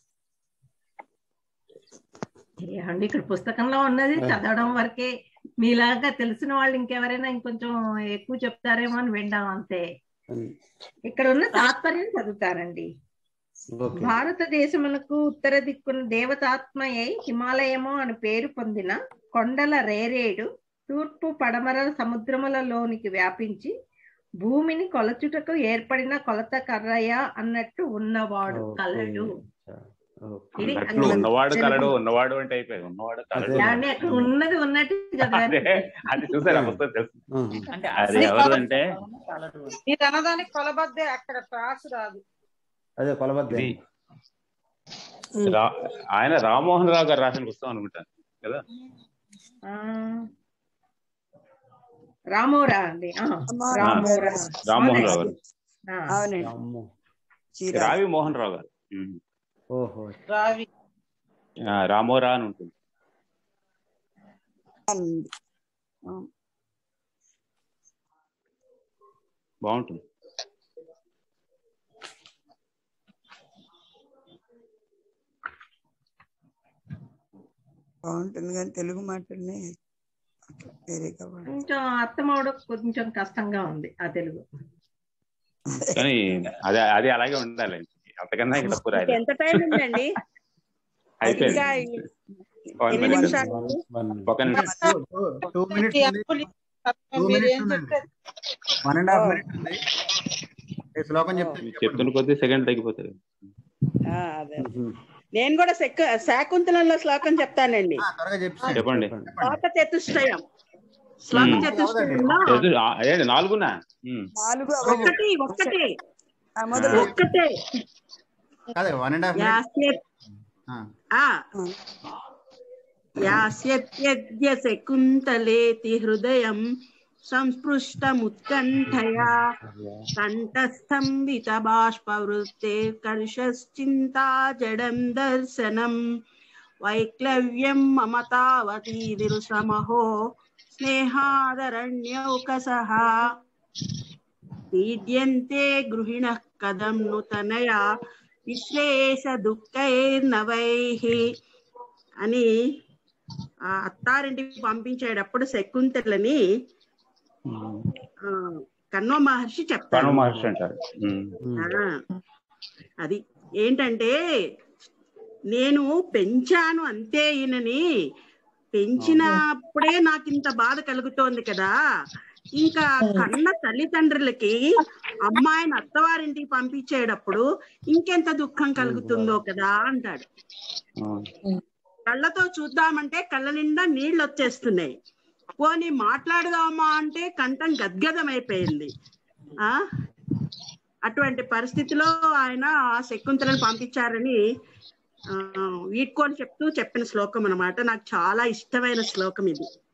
ఏమండి ఇక్కడ పుస్తకంలో ఉన్నది చదవడం వరకే మీలాగా తెలిసిన వాళ్ళు ఇంకెవరైనా ఇంకొంచెం ఎక్కువ చెప్తారేమో అని వింటాం అంతే ఇక్కడ ఉన్న తాత్పర్యం చదువుతారండి ఓకే భారతదేశమునకు ఉత్తర దిక్కున దేవతాత్మయై హిమాలయము అని పేరు పొందిన కొండల రేరేడు తూర్పు పడమర సముద్రములలోనికి వ్యాపించి భూమిని కొలచుటకు ఏర్పడిన కొలత కర్రయ్య అన్నట్టు ఉన్నవాడు ఓకే. కలడు ఓకే. ఇది అన్నట్లు ఉన్నవాడు కలడు ఉన్నవాడు అంటే అయిపోయింది ఉన్నవాడు కలడు ఏమండి అక్కడ ఉన్నది ఉన్నట్టు కదా అదే అది చూసారు పుస్తకం తెలుసు అంటే అది అసలు ఎవరు అంటే మీరు అన్నదానికి కొలబద్దే అక్కడ త్రాసు రాదు అదే కొలబద్ద ఇది రా- ఆయన రామ్మోహన్ రావు గారు రాసిన పుస్తకం అనుకుంటాను కదా ఆ, రామోరా అండి ఆ, రామోరా రామ్మోహన్ రావు గారు ఆ, అవునండి అమ్మో రావి మోహన్ రావు గారు ఉమ్. ఓహో రావి ఆ, రామోరా అని ఉంటుంది అవునండి. ఆ, బాగుంటుంది బాగుంటుంది కానీ తెలుగు మాటల్ని అట్లా వేరేగా వాడు కొంచెం అర్థం అవడం కొంచెం కష్టంగా ఉంది ఆ తెలుగు కానీ అది అది అలాగే ఉండాలి అంతకన్నా ఇంకా తప్పు రాయలేదు ఎంత టైం ఉందండి అయిపోయింది ఇంకా One ఎన్ని minute. నిమిషాలు ఒక నిమిషం టూ మినిట్స్ ఈ ఉంది అంకుల్ టూ మీరు మినిట్స్ ఏం ఉందండి చెప్తే వన్ అండ్ హాఫ్ మినిట్ ఉంది ఈ శ్లోకం చెప్తే మీరు చెప్తున్న కొద్దీ సెకండ్ తగ్గిపోతుంది ఆ, అదే నేను కూడా శక్ శాకుంతలంలో శ్లోకం చెప్తానండి ఆ, త్వరగా చెప్పి చెప్పండి శ్లోక చతుష్టయం శ్లోక ఉమ్. చతుష్టయంలో చదువు- ఆ, అదేంటి నాలుగునా ఉమ్. నాలుగు అవే ఒక్కటి ఒక్కటే ఆ, మొదలు ఒక్కటే కాదే వన్ అండ్ హాఫ్ మినిట్ యాస్యత్ ఆ యాస్యత్యద్య శకుంతలేతి హృదయం సంస్పృష్టముత్కంఠయా కంఠస్థంభిత బాష్పవృత్తే కర్షశ్చింతా జడం దర్శనం వైక్లవ్యం మమతావతీదిరుసమహో స్నేహాదరణ్యౌకసః పీడ్యంతే గృహిణః కథం నూతనయా విశ్లేష దుఃఖైర్నవైః అని ఆ అత్తారింటికి పంపించేటప్పుడు శకుంతలని ఆ, కన్వ మహర్షి కణు చెప్తారు మహర్షి అంటారు ఉమ్. ఆ, అది ఏంటంటే నేను పెంచాను అంతే ఈయనని పెంచినప్పుడే నాకు ఇంత బాధ కలుగుతోంది కదా ఇంకా కన్న తల్లిదండ్రులకి అమ్మాయిని అత్తవారింటికి పంపించేటప్పుడు ఇంకెంత దుఃఖం కలుగుతుందో కదా అంటాడు కళ్ళతో చూద్దామంటే కళ్ళ నిండా నీళ్ళు వచ్చేస్తున్నాయి పోనీ మాట్లాడదామా అంటే కంఠం గద్గదమైపోయింది ఆ అటువంటి పరిస్థితిలో ఆయన ఆ శకుంతలను పంపించారని ఆ వీడ్కోని చెప్తూ చెప్పిన శ్లోకం అన్నమాట నాకు చాలా ఇష్టమైన శ్లోకం ఇది